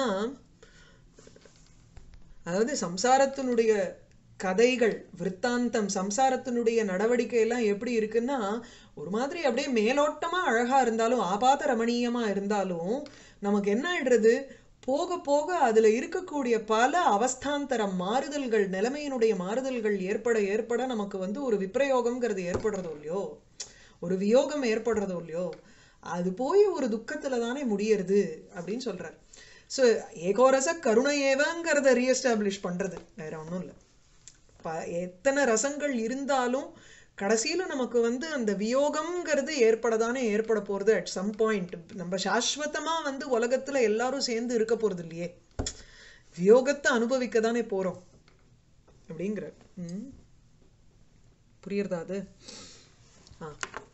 அதாவது சம்சாரத்தினுடைய கதைகள் விற்த்தாந்தம் சம்சாரத்தினுடைய நடவடிக்கை எல்லாம் எப்படி இருக்குன்னா ஒரு மாதிரி அப்படியே மேலோட்டமா அழகா இருந்தாலும் ஆபாத ரமணீயமா இருந்தாலும் நமக்கு என்ன ஆயிடுறது போக போக அதுல இருக்கக்கூடிய பல அவஸ்தாந்தர மாறுதல்கள் நிலைமையினுடைய மாறுதல்கள் ஏற்பட ஏற்பட நமக்கு வந்து ஒரு விப்ரயோகம்ங்கிறது ஏற்படுறதோ இல்லையோ ஒரு வியோகம் ஏற்படுறதோ இல்லையோ அது போய் ஒரு துக்கத்துல தானே முடியறது அப்படின்னு சொல்றார் ஸோ ஏகோரச கருணை ஏவங்கிறத ரீஎஸ்டாப்ளிஷ் பண்றது வேற ஒன்றும் இல்லை ப எத்தனை ரசங்கள் இருந்தாலும் கடைசியில நமக்கு வந்து அந்த வியோகம்ங்கிறது ஏற்படதானே ஏற்பட போறது அட் சம் பாயிண்ட் நம்ம சாஸ்வதமா வந்து உலகத்துல எல்லாரும் சேர்ந்து இருக்க போறது இல்லையே வியோகத்தை அனுபவிக்க தானே போறோம் அப்படிங்கிற ம் புரியுறதா அது ஆ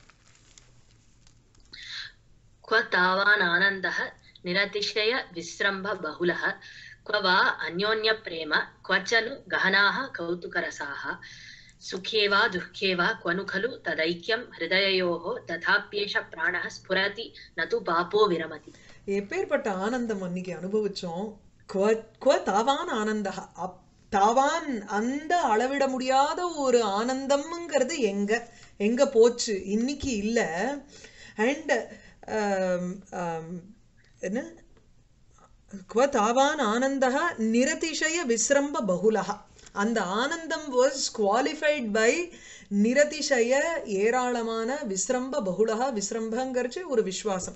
क्व तावानानन्दः निरतिशय विस्रम्भ बहुलः क्व वा अन्योन्यप्रेम क्व च नु गहनाः कौतुकरसाः सुखे वा दुःखे वा क्व नु खलु तदैक्यं हृदययोः तथाप्येष प्राणः स्फुरति न तु पापो विरमति எப்பேற்பட்ட ஆனந்தம் அன்னைக்கு அனுபவிச்சோம் குவ குவ தாவான் ஆனந்தா அப் தாவான் அந்த அளவிட முடியாத ஒரு ஆனந்தம்ங்கிறது எங்க எங்க போச்சு இன்னைக்கு இல்ல அண்ட் என்ன குவ தாவான் ஆனந்தः நிரதிசய விஸ்ரம்ப பகுலः அந்த ஆனந்தம் வாஸ் குவாலிஃபைட் பை நிரதிசய ஏராளமான விஸ்ரம்ப பகுலः விஸ்ரம்பங்கிறச்சு ஒரு விஸ்வாசம்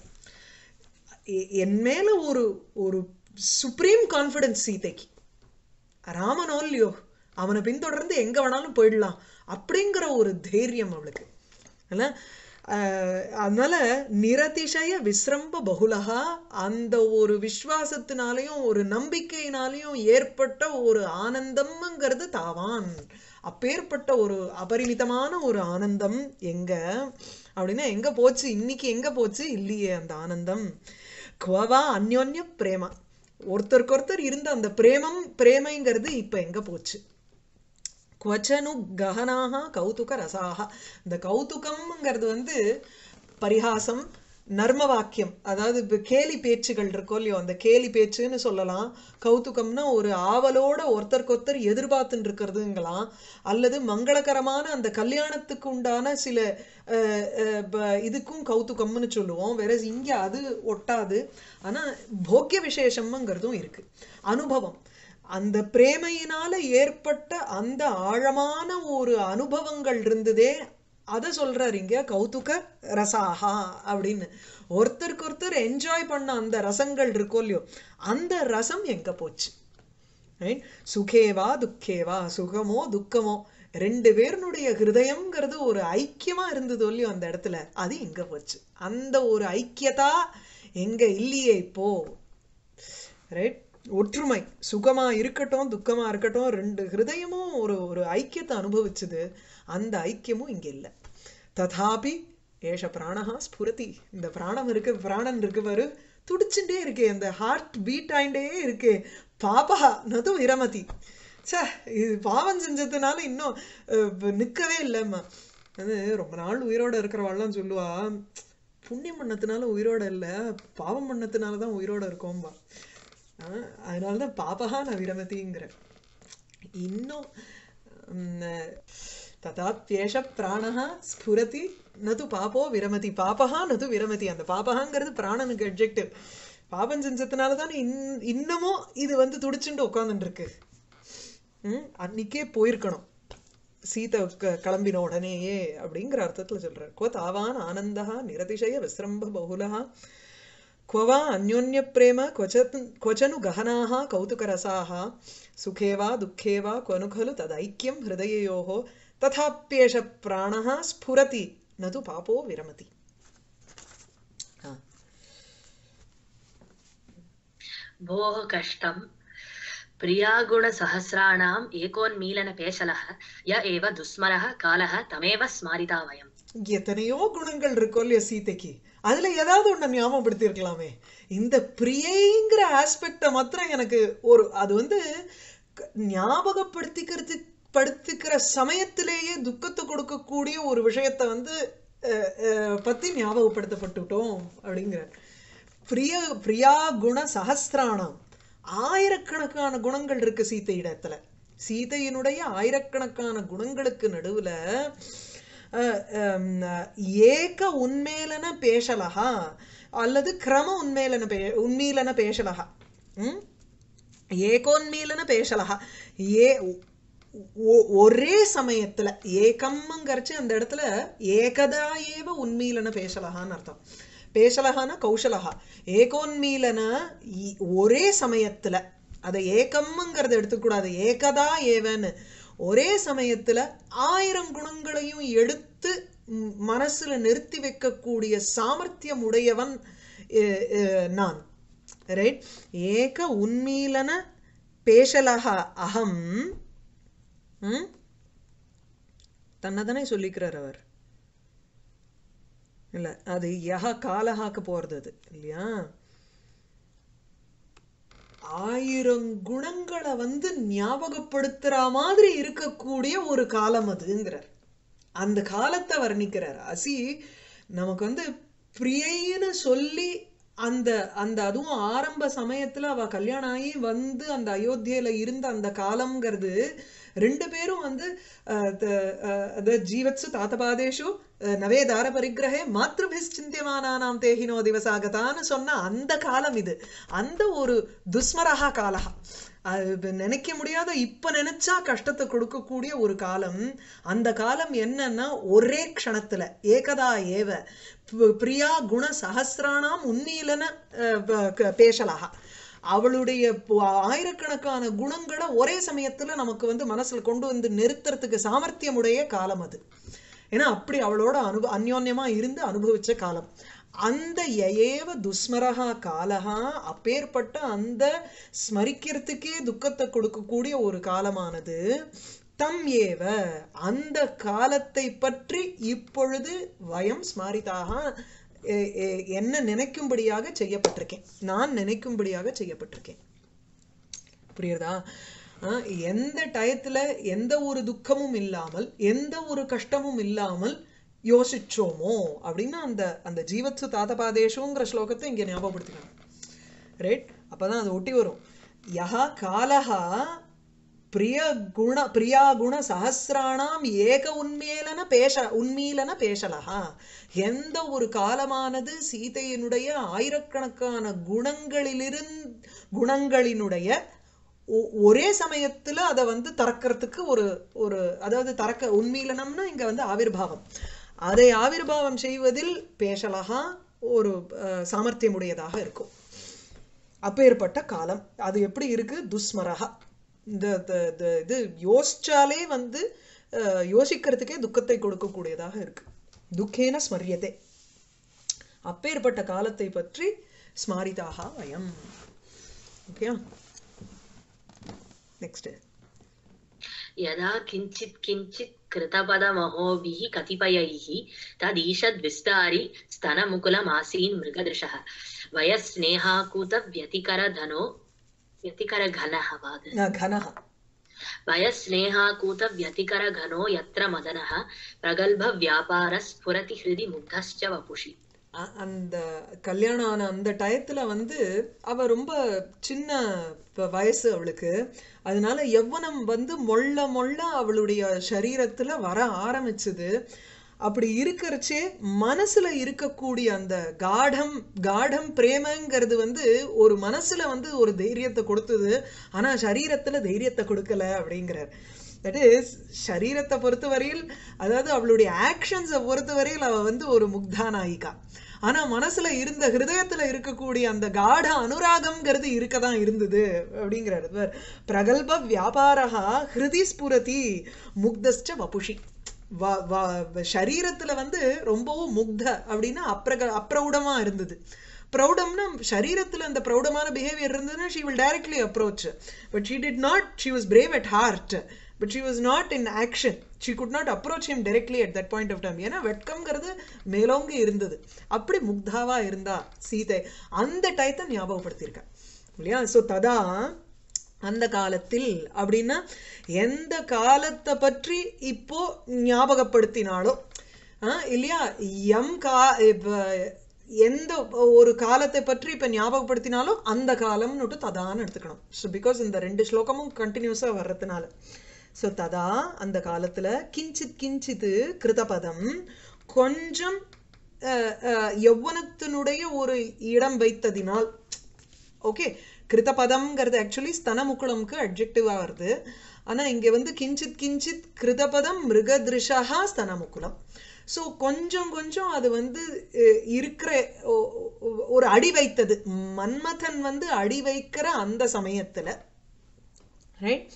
எ- என் மேல ஒரு ஒரு சுப்ரீம் கான்ஃபிடன்ஸ் சீதைக்கு ராமனோ இல்லையோ அவனை பின்தொடர்ந்து எங்க வேணாலும் போயிடலாம் அப்படிங்கிற ஒரு தைரியம் அவளுக்கு அல்ல அஹ், அதனால நிரதிசய விஸ்ரம்ப பகுலகா அந்த ஒரு விஸ்வாசத்தினாலையும் ஒரு நம்பிக்கையினாலையும் ஏற்பட்ட ஒரு ஆனந்தம்ங்கிறது தாவான் அப்பேற்பட்ட ஒரு அபரிமிதமான ஒரு ஆனந்தம் எங்க அப்படின்னா எங்க போச்சு இன்னைக்கு எங்க போச்சு இல்லையே அந்த ஆனந்தம் குவவா அந்யோன்ய பிரேமா ஒருத்தருக்கு ஒருத்தர் இருந்த அந்த பிரேமம் பிரேமைங்கிறது இப்ப எங்க போச்சு குவச்சனு ககனாக கௌதுக ரசாக இந்த கௌதுகம்ங்கிறது வந்து பரிகாசம் நர்ம வாக்கியம் அதாவது இப்ப கேலி பேச்சுகள் இருக்கோ இல்லையோ அந்த கேலி பேச்சுன்னு சொல்லலாம் கௌதுகம்னா ஒரு ஆவலோட ஒருத்தருக்கு ஒருத்தர் எதிர்பார்த்துட்டு இருக்கிறதுங்களாம் அல்லது மங்களகரமான அந்த கல்யாணத்துக்கு உண்டான சில அஹ், அஹ், ப- இதுக்கும் கௌதுகம்னு சொல்லுவோம் வேற இங்க அது ஒட்டாது ஆனா போக்கிய விசேஷம்ங்கிறதும் இருக்கு அனுபவம் அந்த பிரேமையினால ஏற்பட்ட அந்த ஆழமான ஒரு அனுபவங்கள் இருந்ததே அதை சொல்றாரு இங்க கௌதுக ரசாஹா அப்படின்னு ஒருத்தருக்கு ஒருத்தர் என்ஜாய் பண்ண அந்த ரசங்கள் இருக்கோ இல்லையோ அந்த ரசம் எங்க போச்சு ரைட் சுகேவா துக்கேவா சுகமோ துக்கமோ ரெண்டு பேருனுடைய ஹிருதயம்ங்கிறது ஒரு ஐக்கியமா இருந்தது இல்லையோ அந்த இடத்துல அது எங்க போச்சு அந்த ஒரு ஐக்கியதா எங்க இல்லையே இப்போ ரைட் ஒற்றுமை சுகமா இருக்கட்டும் துக்கமா இருக்கட்டும் ரெண்டு ஹிருதயமும் ஒரு ஒரு ஐக்கியத்தை அனுபவிச்சது அந்த ஐக்கியமும் இங்க இல்ல ததாபி ஏஷ பிராணஹா ஸ்புரதி இந்த பிராணம் இருக்கு பிராணன் இருக்கு பாரு துடிச்சுட்டே இருக்கே அந்த ஹார்ட் பீட் ஆயிண்டே இருக்கே பாபா நது விரமதி ச்சே இது பாவம் செஞ்சதுனால இன்னும் அஹ், இப்ப நிக்கவே இல்லைம்மா அது ரொம்ப நாள் உயிரோட இருக்கிறவாள்லாம் சொல்லுவா புண்ணியம் பண்ணதுனால உயிரோட இல்ல பாவம் பண்ணதுனால தான் உயிரோட இருக்கோம்பா ஆஹ் அதனாலதான் பாபகா நான் விரமதிங்கிறேன் இன்னும் உம், ததாப்யேஷ பிராணஹ ஸ்புரதி நது பாபோ விரமதி பாபஹா நது விரமதி அந்த பாபகாங்கிறது பிராணனுக்கு அட்ஜெக்டிவ் பாபம் செஞ்சதுனால தான் இன் இன்னமும் இது வந்து துடிச்சுட்டு உட்காந்துட்டு இருக்கு ம், அன்னைக்கே போயிருக்கணும் சீதை க- கிளம்பின உடனேயே அப்படிங்கிற அர்த்தத்துல சொல்றார் கோ தாவான் ஆனந்தா நிரதிசய விஸ்ரம்ப பகுலா क्व वा अन्योन्यप्रेम क्वच क्वचनु गहनाः कौतुकरसाः सुखे वा दुःखे वा क्व नु खलु तदैक्यं हृदययोः तथाप्येष प्राणः स्फुरति न तु पापो विरमति हा. भोः कष्टम् प्रियागुणसहस्राणाम् एकोन्मीलनपेशलः य एव दुस्मरः कालः तमेव स्मारिता वयम् எத்தனையோ குணங்கள் இருக்கும் இல்லையா சீதைக்கு அதுல ஏதாவது ஒண்ணு ஞாபகப்படுத்தி இருக்கலாமே இந்த பிரியைங்கிற ஆஸ்பெக்ட மாத்திரம் எனக்கு ஒரு அது வந்து க- ஞாபகப்படுத்திக்கிறது படுத்திக்கிற சமயத்திலேயே துக்கத்தை கொடுக்கக்கூடிய ஒரு விஷயத்த வந்து அஹ், அஹ், பத்தி ஞாபகப்படுத்தப்பட்டுட்டோம் அப்படிங்கிற பிரிய பிரியா குண சஹஸ்திராணம் ஆயிரக்கணக்கான குணங்கள் இருக்கு சீதை இடத்துல சீதையினுடைய ஆயிரக்கணக்கான குணங்களுக்கு நடுவுல அஹ், ஹம், ஏக உன்மேலன பேசலகா அல்லது கிரம உன்மேலன பே உன்மீலன பேசலகா ம் ஏகோன்மீலன பேசலகா ஏ ஒ- ஒரே சமயத்துல ஏகம்ங்கிறச்சு அந்த இடத்துல ஏகதா ஏவ உன்மீலன பேசலகான்னு அர்த்தம் பேசலகான கௌசலகா ஏகோன்மீலன இ- ஒரே சமயத்துல அதை ஏகம்ங்கிறத எடுத்துக்கூடாது ஏகதா ஏவன்னு ஒரே சமயத்துல ஆயிரம் குணங்களையும் எடுத்து ம், மனசுல நிறுத்தி வைக்கக்கூடிய சாமர்த்தியம் உடையவன் அஹ், அஹ், நான் ரைட் ஏக உன்மீலன பேஷலக அகம் ம்? தன்னைத்தானே சொல்லிக்கிறார் அவர் இல்ல அது யஹ காலஹாக்கு போறது அது இல்லையா ஆயிரம் குணங்களை வந்து ஞாபகப்படுத்துற மாதிரி இருக்கக்கூடிய ஒரு காலம் அதுங்கிறார் அந்த காலத்தை வர்ணிக்கிறார் அசி நமக்கு வந்து பிரியைன்னு சொல்லி அந்த அந்த அதுவும் ஆரம்ப சமயத்துல அவ கல்யாணம் ஆகி வந்து அந்த அயோத்தியில இருந்த அந்த காலம்ங்கிறது ரெண்டு பேரும் வந்து அஹ், த- அஹ், அது ஜீவத்சு தாத்தபாதேஷு அஹ், நவே தார பரிகிரகே மாத்ருபிஸ் சிந்தியமானானாம் தேகினோ திவசாகதான்னு சொன்ன அந்த காலம் இது அந்த ஒரு துஸ்மரஹா காலஹா அது இப்ப நினைக்க முடியாத இப்ப நினைச்சா கஷ்டத்தை கொடுக்கக்கூடிய ஒரு காலம் அந்த காலம் என்னன்னா ஒரே க்ஷணத்துல ஏகதா ஏவ ப- பிரியா குண சஹசிரானாம் உன்மீலன அஹ், ப- க- பேசலாக அவளுடைய பு- ஆயிரக்கணக்கான குணங்களை ஒரே சமயத்துல நமக்கு வந்து மனசுல கொண்டு வந்து நிறுத்துறதுக்கு சாமர்த்தியமுடைய காலம் அது ஏன்னா அப்படி அவளோட அனுப அந்யோன்யமா இருந்து அனுபவிச்ச காலம் அந்த யஏவ துஸ்மரஹா காலஹா அப்பேற்பட்ட அந்த ஸ்மரிக்கிறதுக்கே துக்கத்தை கொடுக்கக்கூடிய ஒரு காலமானது தம் ஏவ அந்த காலத்தை பற்றி இப்பொழுது வயம் ஸ்மாரிதாக எ- எ- என்ன நினைக்கும்படியாக செய்யப்பட்டிருக்கேன் நான் நினைக்கும்படியாக செய்யப்பட்டிருக்கேன் புரியுறதா ஆஹ் எந்த டயத்துல எந்த ஒரு துக்கமும் இல்லாமல் எந்த ஒரு கஷ்டமும் இல்லாமல் யோசிச்சோமோ அப்படின்னு அந்த அந்த ஜீவத்சு தாத்தபாதேஷுங்கிற ஸ்லோகத்தை இங்க ஞாபகப்படுத்திக்கணும் ரைட் அப்பதான் அது ஒட்டி வரும் யஹா காலஹா பிரிய குண பிரியா குண சஹசிராணாம் ஏக உன்மேலன பேச உன்மீலன பேசலஹா எந்த ஒரு காலமானது சீதையினுடைய ஆயிரக்கணக்கான குணங்களிலிருந்து குணங்களினுடைய ஒ- ஒரே சமயத்துல அதை வந்து திறக்கிறதுக்கு ஒரு ஒரு அதாவது திறக்க உண்மையிலனம்னா இங்க வந்து ஆவிர்பாவம் அதை ஆவிர்பாவம் செய்வதில் பேசலகா ஒரு அஹ், சாமர்த்தியமுடையதாக இருக்கும் அப்பேற்பட்ட காலம் அது எப்படி இருக்கு துஸ்மரகா இந்த த- த- இது யோசிச்சாலே வந்து அஹ், யோசிக்கிறதுக்கே துக்கத்தை கொடுக்கக்கூடியதாக இருக்கு துக்கேன ஸ்மரியதே அப்பேற்பட்ட காலத்தை பற்றி ஸ்மாரிதாக வயம் ஓகே நெக்ஸ்ட் यदा किञ्चित् किञ्चित् कृतपदमहोभिः कतिपयैः तदीषद्विस्तारि स्तनमुकुलमासीन् मृगदृशः वयस्नेहाकूतव्यतिकरधनो व्यतिकरघनः वाद घनः वयस्नेहाकूतव्यतिकरघनो यत्र मदनः प्रगल्भव्यापारः स्फुरति हृदि मुग्धश्च वपुषि அ- அந்த கல்யாணம் ஆன அந்த டயத்துல வந்து அவ ரொம்ப சின்ன ப- வயசு அவளுக்கு அதனால யௌவனம் வந்து மொள்ள மொள்ள அவளுடைய சரீரத்துல வர ஆரம்பிச்சது அப்படி இருக்கறச்சே மனசுல இருக்கக்கூடிய அந்த காடம் காடம் பிரேமங்கிறது வந்து ஒரு மனசுல வந்து ஒரு தைரியத்தை கொடுத்தது ஆனா சரீரத்துல தைரியத்தை கொடுக்கல அப்படிங்கிறார் தட் இஸ் சரீரத்தை பொறுத்தவரையில் அதாவது அவளுடைய ஆக்ஷன்ஸை பொறுத்தவரையில் அவ வந்து ஒரு முக்தா நாயிகா ஆனா மனசுல இருந்த ஹிருதயத்துல இருக்கக்கூடிய அந்த காட அனுராகம்ங்கிறது இருக்கதான் இருந்தது அப்படிங்கிறாரு இவர் பிரகல்ப வியாபாரா ஹிருதி ஸ்புரதி முக்தஸ்ட வபுஷி வ- வ- சரீரத்துல வந்து ரொம்பவும் முக்த அப்படின்னா அப்ரக அப்ரௌடமா இருந்தது ப்ரௌடம்னா சரீரத்துல அந்த ப்ரௌடமான பிஹேவியர் இருந்ததுன்னா she will directly approach but she did not she was brave at heart but she was not in action she could not approach him directly at that point of time ஏன்னா வெட்கம்ங்கிறது மேலோங்கி இருந்தது அப்படி முக்தாவா இருந்தா சீதை அந்த டயத்தை ஞாபகப்படுத்தியிருக்கா இல்லையா ஸோ ததா அந்த காலத்தில் அப்படின்னா எந்த காலத்தை பற்றி இப்போ ஞாபகப்படுத்தினாலோ ஆ, இல்லையா எம் கா இப்ப எந்த ஒரு காலத்தை பற்றி இப்ப ஞாபகப்படுத்தினாலும் அந்த காலம்னுட்டு ததான்னு எடுத்துக்கணும் ஸோ பிகாஸ் இந்த ரெண்டு ஸ்லோகமும் கண்டினியூஸா வர்றதுனால ஸோ ததா அந்த காலத்துல கிஞ்சித் கிஞ்சித் கிருதபதம் கொஞ்சம் அஹ், அஹ், யௌவனத்தினுடைய ஒரு இடம் வைத்ததினால் ஓகே கிருதபதம்ங்கிறது ஆக்சுவலி ஸ்தனமுக்குளம்க்கு அட்ஜெக்டிவா வருது ஆனா இங்க வந்து கிஞ்சித் கிஞ்சித் கிருதபதம் மிருகதிருஷா ஸ்தனமுக்குளம் ஸோ கொஞ்சம் கொஞ்சம் அது வந்து அஹ், இருக்கிற ஒ- ஒ- ஒரு அடி வைத்தது மன்மதன் வந்து அடி வைக்கிற அந்த சமயத்துல ரைட்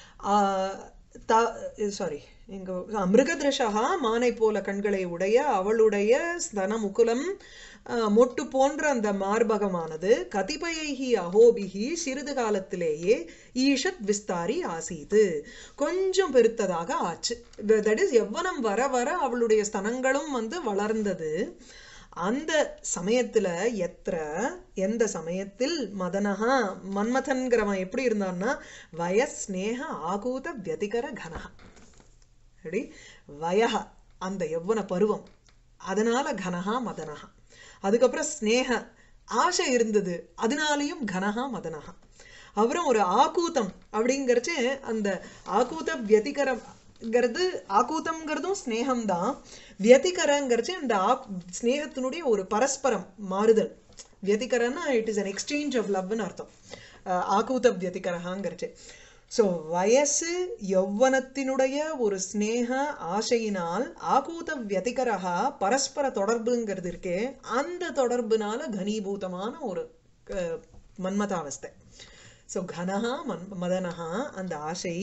சாரி இங்க மிருகதிருஷா மானை போல கண்களை உடைய அவளுடைய ஸ்தன முகுலம் ஆஹ், மொட்டு போன்ற அந்த மார்பகமானது கதிபயைகி அகோபிகி சிறிது காலத்திலேயே ஈஷத் விஸ்தாரி ஆசீது கொஞ்சம் பெருத்ததாக ஆச்சு தட் இஸ் எவ்வனம் வர வர அவளுடைய ஸ்தனங்களும் வந்து வளர்ந்தது அந்த சமயத்துல எத்திர எந்த சமயத்தில் மதனஹா மன்மதன்கிறவன் எப்படி இருந்தான்னா வயஸ் ஸ்நேக ஆகூத வியதிகர கனஹா ரெடி வயஹ அந்த யௌவன பருவம் அதனால கனஹா மதனஹா அதுக்கப்புறம் ஸ்நேக ஆசை இருந்தது அதனாலையும் கனஹா மதனஹா அப்புறம் ஒரு ஆக்கூத்தம் அப்படிங்கறச்சு அந்த ஆக்கூத வியதிகரங்கிறது ஆக்கூத்தம்ங்கிறதும் ஸ்நேகம்தான் வியதிகரங்கிறச்சு அந்த ஆ ஸ்நேகத்தினுடைய ஒரு பரஸ்பரம் மாறுதல் வியதிகரன்னா it is an exchange of லவ்னு அர்த்தம் அஹ் ஆக்கூத வியதிகரகாங்கிறச்சு ஸோ வயசு யௌவனத்தினுடைய ஒரு ஸ்நேக ஆசையினால் ஆகூத வியதிகரகா பரஸ்பர தொடர்புங்கிறது இருக்கே அந்த தொடர்புனால கனீபூதமான ஒரு அஹ், மன்மதாவஸ்தை ஸோ கனஹா மன் மதனஹா அந்த ஆசை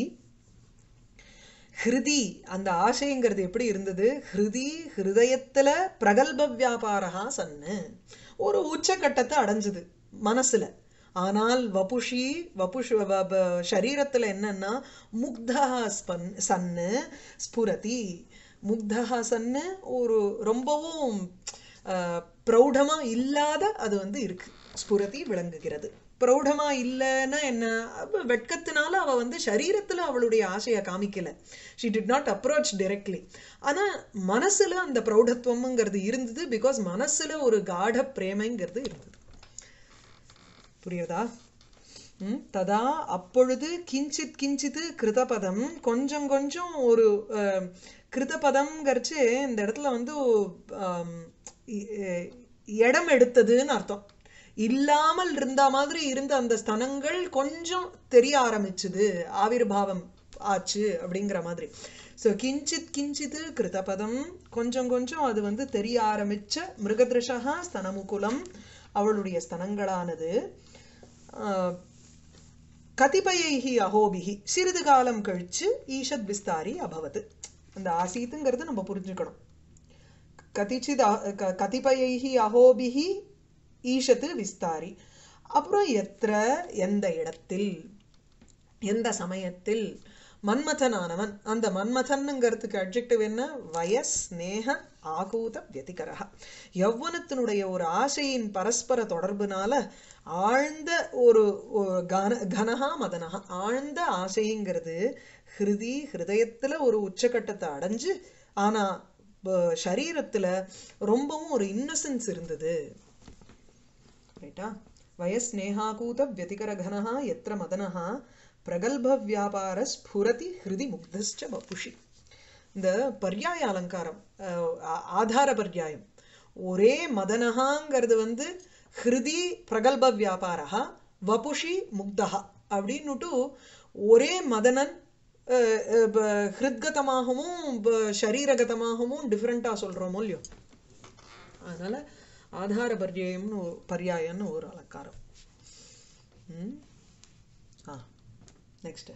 ஹிருதி அந்த ஆசைங்கிறது எப்படி இருந்தது ஹிருதி ஹிருதயத்துல பிரகல்ப வியாபாரகா சன்னு ஒரு உச்சக்கட்டத்தை அடைஞ்சது மனசுல ஆனால் வபுஷி வபுஷ் வ- வ- சரீரத்துல என்னன்னா முக்தா ஸ்பன் சன்னு ஸ்புரதி முக்தா சன்னு ஒரு ரொம்பவும் அஹ், பிரௌಢமா இல்லாத அது வந்து இருக்கு ஸ்புரதி விளங்குகிறது பிரௌಢமா இல்லைன்னா என்ன அப்ப வெட்கத்தினால அவ வந்து சரீரத்துல அவளுடைய ஆசையை காமிக்கல she did not approach directly ஆனா மனசுல அந்த பிரௌಢத்துவம்ங்கிறது இருந்தது பிகாஸ் மனசுல ஒரு காட பிரேமைங்கிறது இருந்தது புரியுதா ம், ததா அப்பொழுது கிஞ்சித் கிஞ்சித் கிருதபதம் கொஞ்சம் கொஞ்சம் ஒரு அஹ், கிருதபதம்ங்கிறச்சு இந்த இடத்துல வந்து ஆம், இ- எ- இடம் எடுத்ததுன்னு அர்த்தம் இல்லாமல் இருந்த மாதிரி இருந்த அந்த ஸ்தனங்கள் கொஞ்சம் தெரிய ஆரம்பிச்சுது ஆவிர்பாவம் ஆச்சு அப்படிங்கிற மாதிரி ஸோ கிஞ்சித் கிஞ்சித் கிருதபதம் கொஞ்சம் கொஞ்சம் அது வந்து தெரிய ஆரம்பிச்ச மிருகதிருஷா ஸ்தனமுகுலம் அவளுடைய ஸ்தனங்களானது ஆஹ், கதிபயைஹி அஹோபிஹி சிறிது காலம் கழிச்சு ஈஷத் விஸ்தாரி அபவத் அந்த ஆசீத்துங்கிறது நம்ம புரிஞ்சுக்கணும் கதிச்சித் அ- க- கதிபயைஹி அஹோபிஹி ஈஷத்து விஸ்தாரி அப்புறம் எத்திர எந்த இடத்தில் எந்த சமயத்தில் மன்மதனானவன் அந்த மன்மதன்ங்கிறதுக்கு அட்ஜெக்டிவ் என்ன வயஸ் ஸ்நேக ஆகூத வியதிகரக யௌவனத்தினுடைய ஒரு ஆசையின் பரஸ்பர தொடர்புனால ஆழ்ந்த ஒரு ஒரு கன கனஹா மதனஹா ஆழ்ந்த ஆசைங்கிறது ஹிருதி ஹிருதயத்துல ஒரு உச்சக்கட்டத்தை அடைஞ்சு ஆனா ப- சரீரத்துல ரொம்பவும் ஒரு இன்னசென்ஸ் இருந்தது ரைட்டா வயஸ்நேகாகூத வியதிகரகனः எத்திர மதனः பிரகல்ப வியாபார ஸ்புரதி ஹிருதி முக்தஸ்ச வபுஷி இந்த பர்யாய அலங்காரம் அஹ், ஆ- ஆதார பர்யாயம் ஒரே மதனஹாங்கிறது வந்து ஹிருதி பிரகல்ப வியாபாரா வபுஷி முக்தஹா அப்படின்னுட்டு ஒரே மதனன் அஹ், அஹ், ப- ஹிருத்கதமாகவும் ப- சரீரகதமாகவும் டிஃப்ரெண்ட்டாக சொல்கிறோமோ இல்லையோ அதனால ஆதார பர்யாயம்னு ஒரு- பர்யாயம்னு ஒரு அலங்காரம் ம் ஆ நெக்ஸ்ட்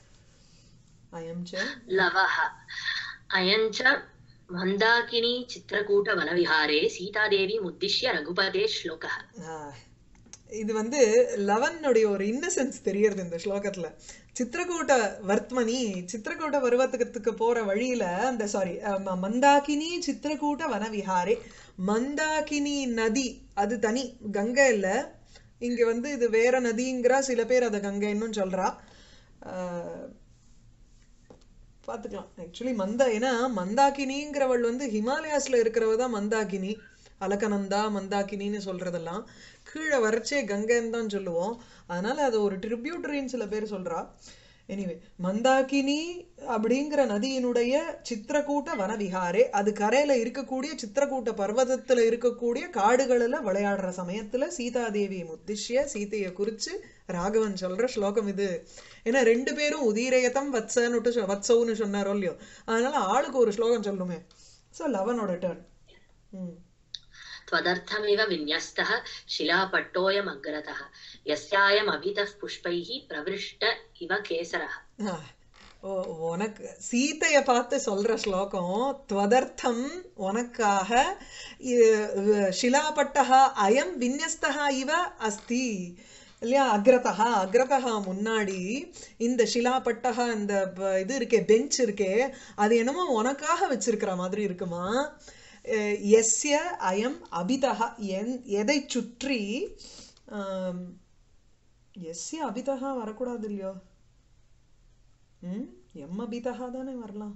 அயம் ச लवः अयं च मन्दाकिनी चित्रकूटवनविहारे सीतादेवी मुद्दिश्य रघुपते श्लोकः ஆ, இது வந்து லவனுடைய ஒரு இன்னசென்ஸ் தெரியறது இந்த ஸ்லோகத்துல சித்திரக்கூட்ட வர்த்மனி சித்திரக்கூட்ட பருவத்துக்கு போற வழியில அந்த சாரி மந்தாகினி சித்திரக்கூட்ட வனவிஹாரே மந்தாகினி நதி அது தனி கங்கை இல்ல இங்க வந்து இது வேற நதிங்கிறா சில பேர் அதை கங்கைன்னு சொல்றா ஆ, பார்த்துக்கலாம் ஆக்சுவலி மந்தா ஏன்னா மந்தாகினிங்கிறவள் வந்து ஹிமாலயாஸ்ல இருக்கிறவ தான் மந்தாகினி அலகநந்தா மந்தாகினின்னு சொல்றதெல்லாம் கீழே வரைச்சே கங்கைன்னு தான் சொல்லுவோம் அதனால அது ஒரு ட்ரிபியூட்டரின்னு சில பேர் சொல்றா எனிவே மந்தாகினி அப்படிங்கிற நதியினுடைய சித்திரக்கூட்ட வனவிகாரே அது கரையில இருக்கக்கூடிய சித்திரக்கூட்ட பர்வதத்துல இருக்கக்கூடிய காடுகளில் விளையாடுற சமயத்துல சீதாதேவியை முத்திஷ்ய சீதையை குறிச்சு ராகவன் சொல்ற ஸ்லோகம் இது ஏன்னா ரெண்டு பேரும் உதீரயத்தம் வத்சன்னுட்டு சொ- வத்சவுன்னு சொன்னாரோ இல்லையோ அதனால ஆளுக்கு ஒரு ஸ்லோகம் சொல்லுமே ஸோ லவனோட டர்ன் ம் त्वदर्थमिव विन्यस्तः शिलापट्टोऽयमग्रतः यस्यायमभितः पुष्पैः प्रवृष्ट इव केसरः ஆ, ஓ உனக்கு சீதைய பார்த்து சொல்ற ஸ்லோகம் துவதர்த்தம் உனக்காக இ- ஷிலாபட்டஹா அயம் விந்யஸ்தஹா இவ அஸ்தி இல்லையா அக்ரதா அக்ரதா முன்னாடி இந்த ஷிலாபட்டஹா இந்த ப- இது இருக்கே பெஞ்ச் இருக்கே அது என்னமோ உனக்காக வச்சிருக்கிற மாதிரி இருக்குமா அஹ், எஸ்ய அயம் அபிதஹா என் எதை சுற்றி ஆம், எஸ்ய அபிதஹா வரக்கூடாது இல்லையோ ம் எம் அபிதஹா தானே வரலாம்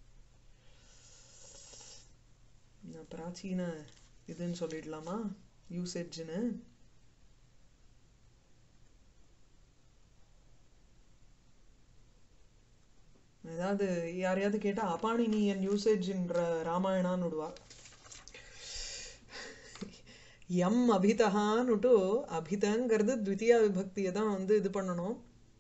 நான் பிராச்சீன இதுன்னு சொல்லிடலாமா யூசேஜ்னு ஏதாவது யாரையாவது கேட்டா அபாணினியன் யூசேஜ்ன்ற ராமாயணான்னு விடுவா எம் அபிதஹான்னுட்டு அபிதங்கிறது த்விதியா விபக்தியை தான் வந்து இது பண்ணணும்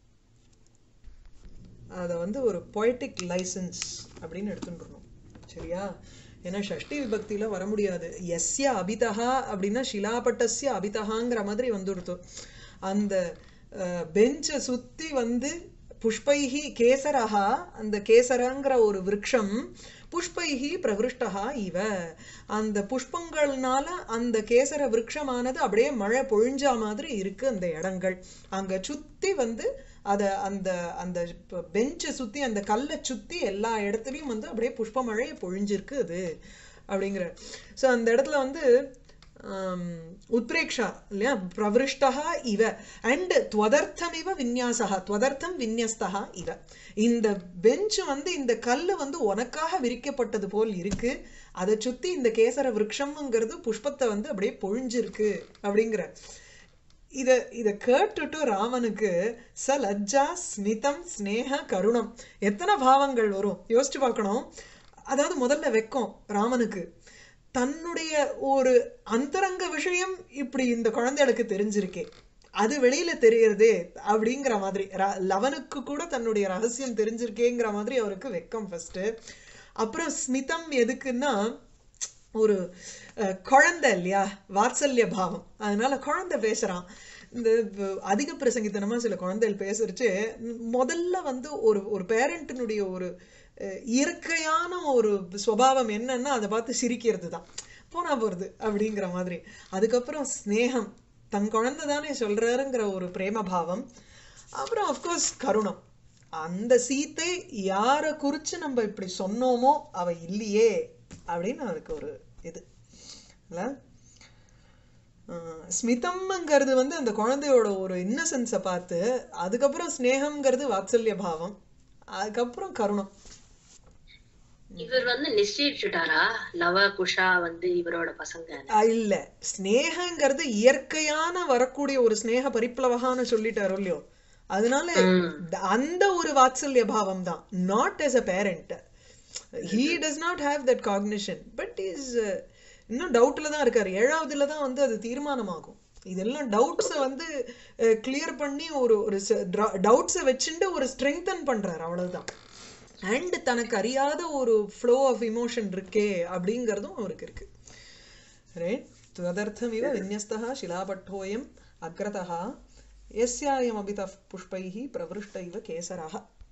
அதை வந்து ஒரு பொய்டிக் லைசன்ஸ் அப்படின்னு எடுத்துட்டுருணும் சரியா ஏன்னா ஷஷ்டி விபக்தியில வர முடியாது எஸ்ய அபிதஹா அப்படின்னா ஷிலாபட்டஸ்ய அபிதஹாங்கிற மாதிரி வந்துடுத்து அந்த பெஞ்சை சுத்தி வந்து புஷ்பைஹி கேசரஹா அந்த கேசரங்கிற ஒரு விருட்சம் புஷ்பைஹி பிரவிருஷ்டஹா இவ அந்த புஷ்பங்கள்னால அந்த கேசர விருட்சமானது அப்படியே மழை பொழிஞ்சா மாதிரி இருக்கு அந்த இடங்கள் அங்க சுத்தி வந்து அத அந்த அந்த பெஞ்சை சுத்தி அந்த கல்லை சுத்தி எல்லா இடத்துலயும் வந்து அப்படியே புஷ்ப மழையை பொழிஞ்சிருக்கு அது அப்படிங்கிற ஸோ அந்த இடத்துல வந்து ஆம், உத்ரேக்ஷா இல்லையா பிரவிருஷ்டா இவ அண்ட் துவதர்த்தம் இவ விந்யாசா துவதர்த்தம் விந்யஸ்தா இவ இந்த பெஞ்ச் வந்து இந்த கல்லு வந்து உனக்காக விரிக்கப்பட்டது போல் இருக்கு அதை சுத்தி இந்த கேசர விருட்சம்ங்கிறது புஷ்பத்தை வந்து அப்படியே பொழிஞ்சிருக்கு அப்படிங்கிற இத இத கேட்டுட்டு ராமனுக்கு ச லஜ்ஜா ஸ்மிதம் ஸ்னேக கருணம் எத்தனை பாவங்கள் வரும் யோசிச்சு பார்க்கணும் அதாவது முதல்ல வெக்கம் ராமனுக்கு தன்னுடைய ஒரு அந்தரங்க விஷயம் இப்படி இந்த குழந்தைகளுக்கு தெரிஞ்சிருக்கே அது வெளியில தெரியறதே அப்படிங்கிற மாதிரி ர- லவனுக்கு கூட தன்னுடைய ரகசியம் தெரிஞ்சிருக்கேங்கிற மாதிரி அவருக்கு வெக்கம் ஃபர்ஸ்ட் அப்புறம் ஸ்மிதம் எதுக்குன்னா ஒரு அஹ், குழந்தை இல்லையா வாத்சல்ய பாவம் அதனால குழந்தை பேசுறான் இந்த வ- அதிக பிரசங்கித்தனமா சில குழந்தைகள் பேசுறச்சு முதல்ல வந்து ஒரு ஒரு பேரண்ட்டினுடைய ஒரு அஹ், இயற்கையான ஒரு சுபாவம் என்னன்னா அதை பார்த்து சிரிக்கிறது தான் போனா போறது அப்படிங்கிற மாதிரி அதுக்கப்புறம் ஸ்நேகம் தன் குழந்தை தானே சொல்றாருங்கிற ஒரு பிரேம பாவம் அப்புறம் அஃப்கோர்ஸ் கருணம் அந்த சீத்தை யாரை குறிச்சு நம்ம இப்படி சொன்னோமோ அவ இல்லையே அப்படின்னு அவருக்கு ஒரு இது இல்ல ஆஹ் ஸ்மிதம்ங்கிறது வந்து அந்த குழந்தையோட ஒரு இன்னசென்ஸை பார்த்து அதுக்கப்புறம் ஸ்னேகம்ங்கிறது வாத்சல்ய பாவம் அதுக்கப்புறம் கருணம் இவர் வந்து நிச்சயிச்சுட்டாரா லவ குஷா வந்து இவரோட பசங்க ஆஹ் இல்ல ஸ்னேகங்கிறது இயற்கையான வரக்கூடிய ஒரு ஸ்னேக பரிப்ளவகான்னு சொல்லிட்டாரோ இல்லையோ அதனால த- அந்த ஒரு வாத்சல்ய பாவம் தான் not as a parent he does not have that cognition but is uh, இன்னும் டவுட்ல தான் இருக்காரு ஏழாவதுல தான் வந்து அது தீர்மானமாகும் இதெல்லாம் டவுட்ஸை வந்து கிளியர் பண்ணி ஒரு ஒரு டவுட்ஸை வச்சுட்டு ஒரு ஸ்ட்ரெங்தன் பண்றாரு அவ்வளவுதான் அண்ட் தனக்கு அறியாத ஒரு ஃப்ளோ ஆஃப் இமோஷன் இருக்கே அப்படிங்கிறதும் அவருக்கு இருக்கு ரைட் तदर्थमिव विन्यस्तः शिलापट्टोऽयम् अग्रतः यस्यायमभितः पुष्पैः प्रवृष्ट इव केसरः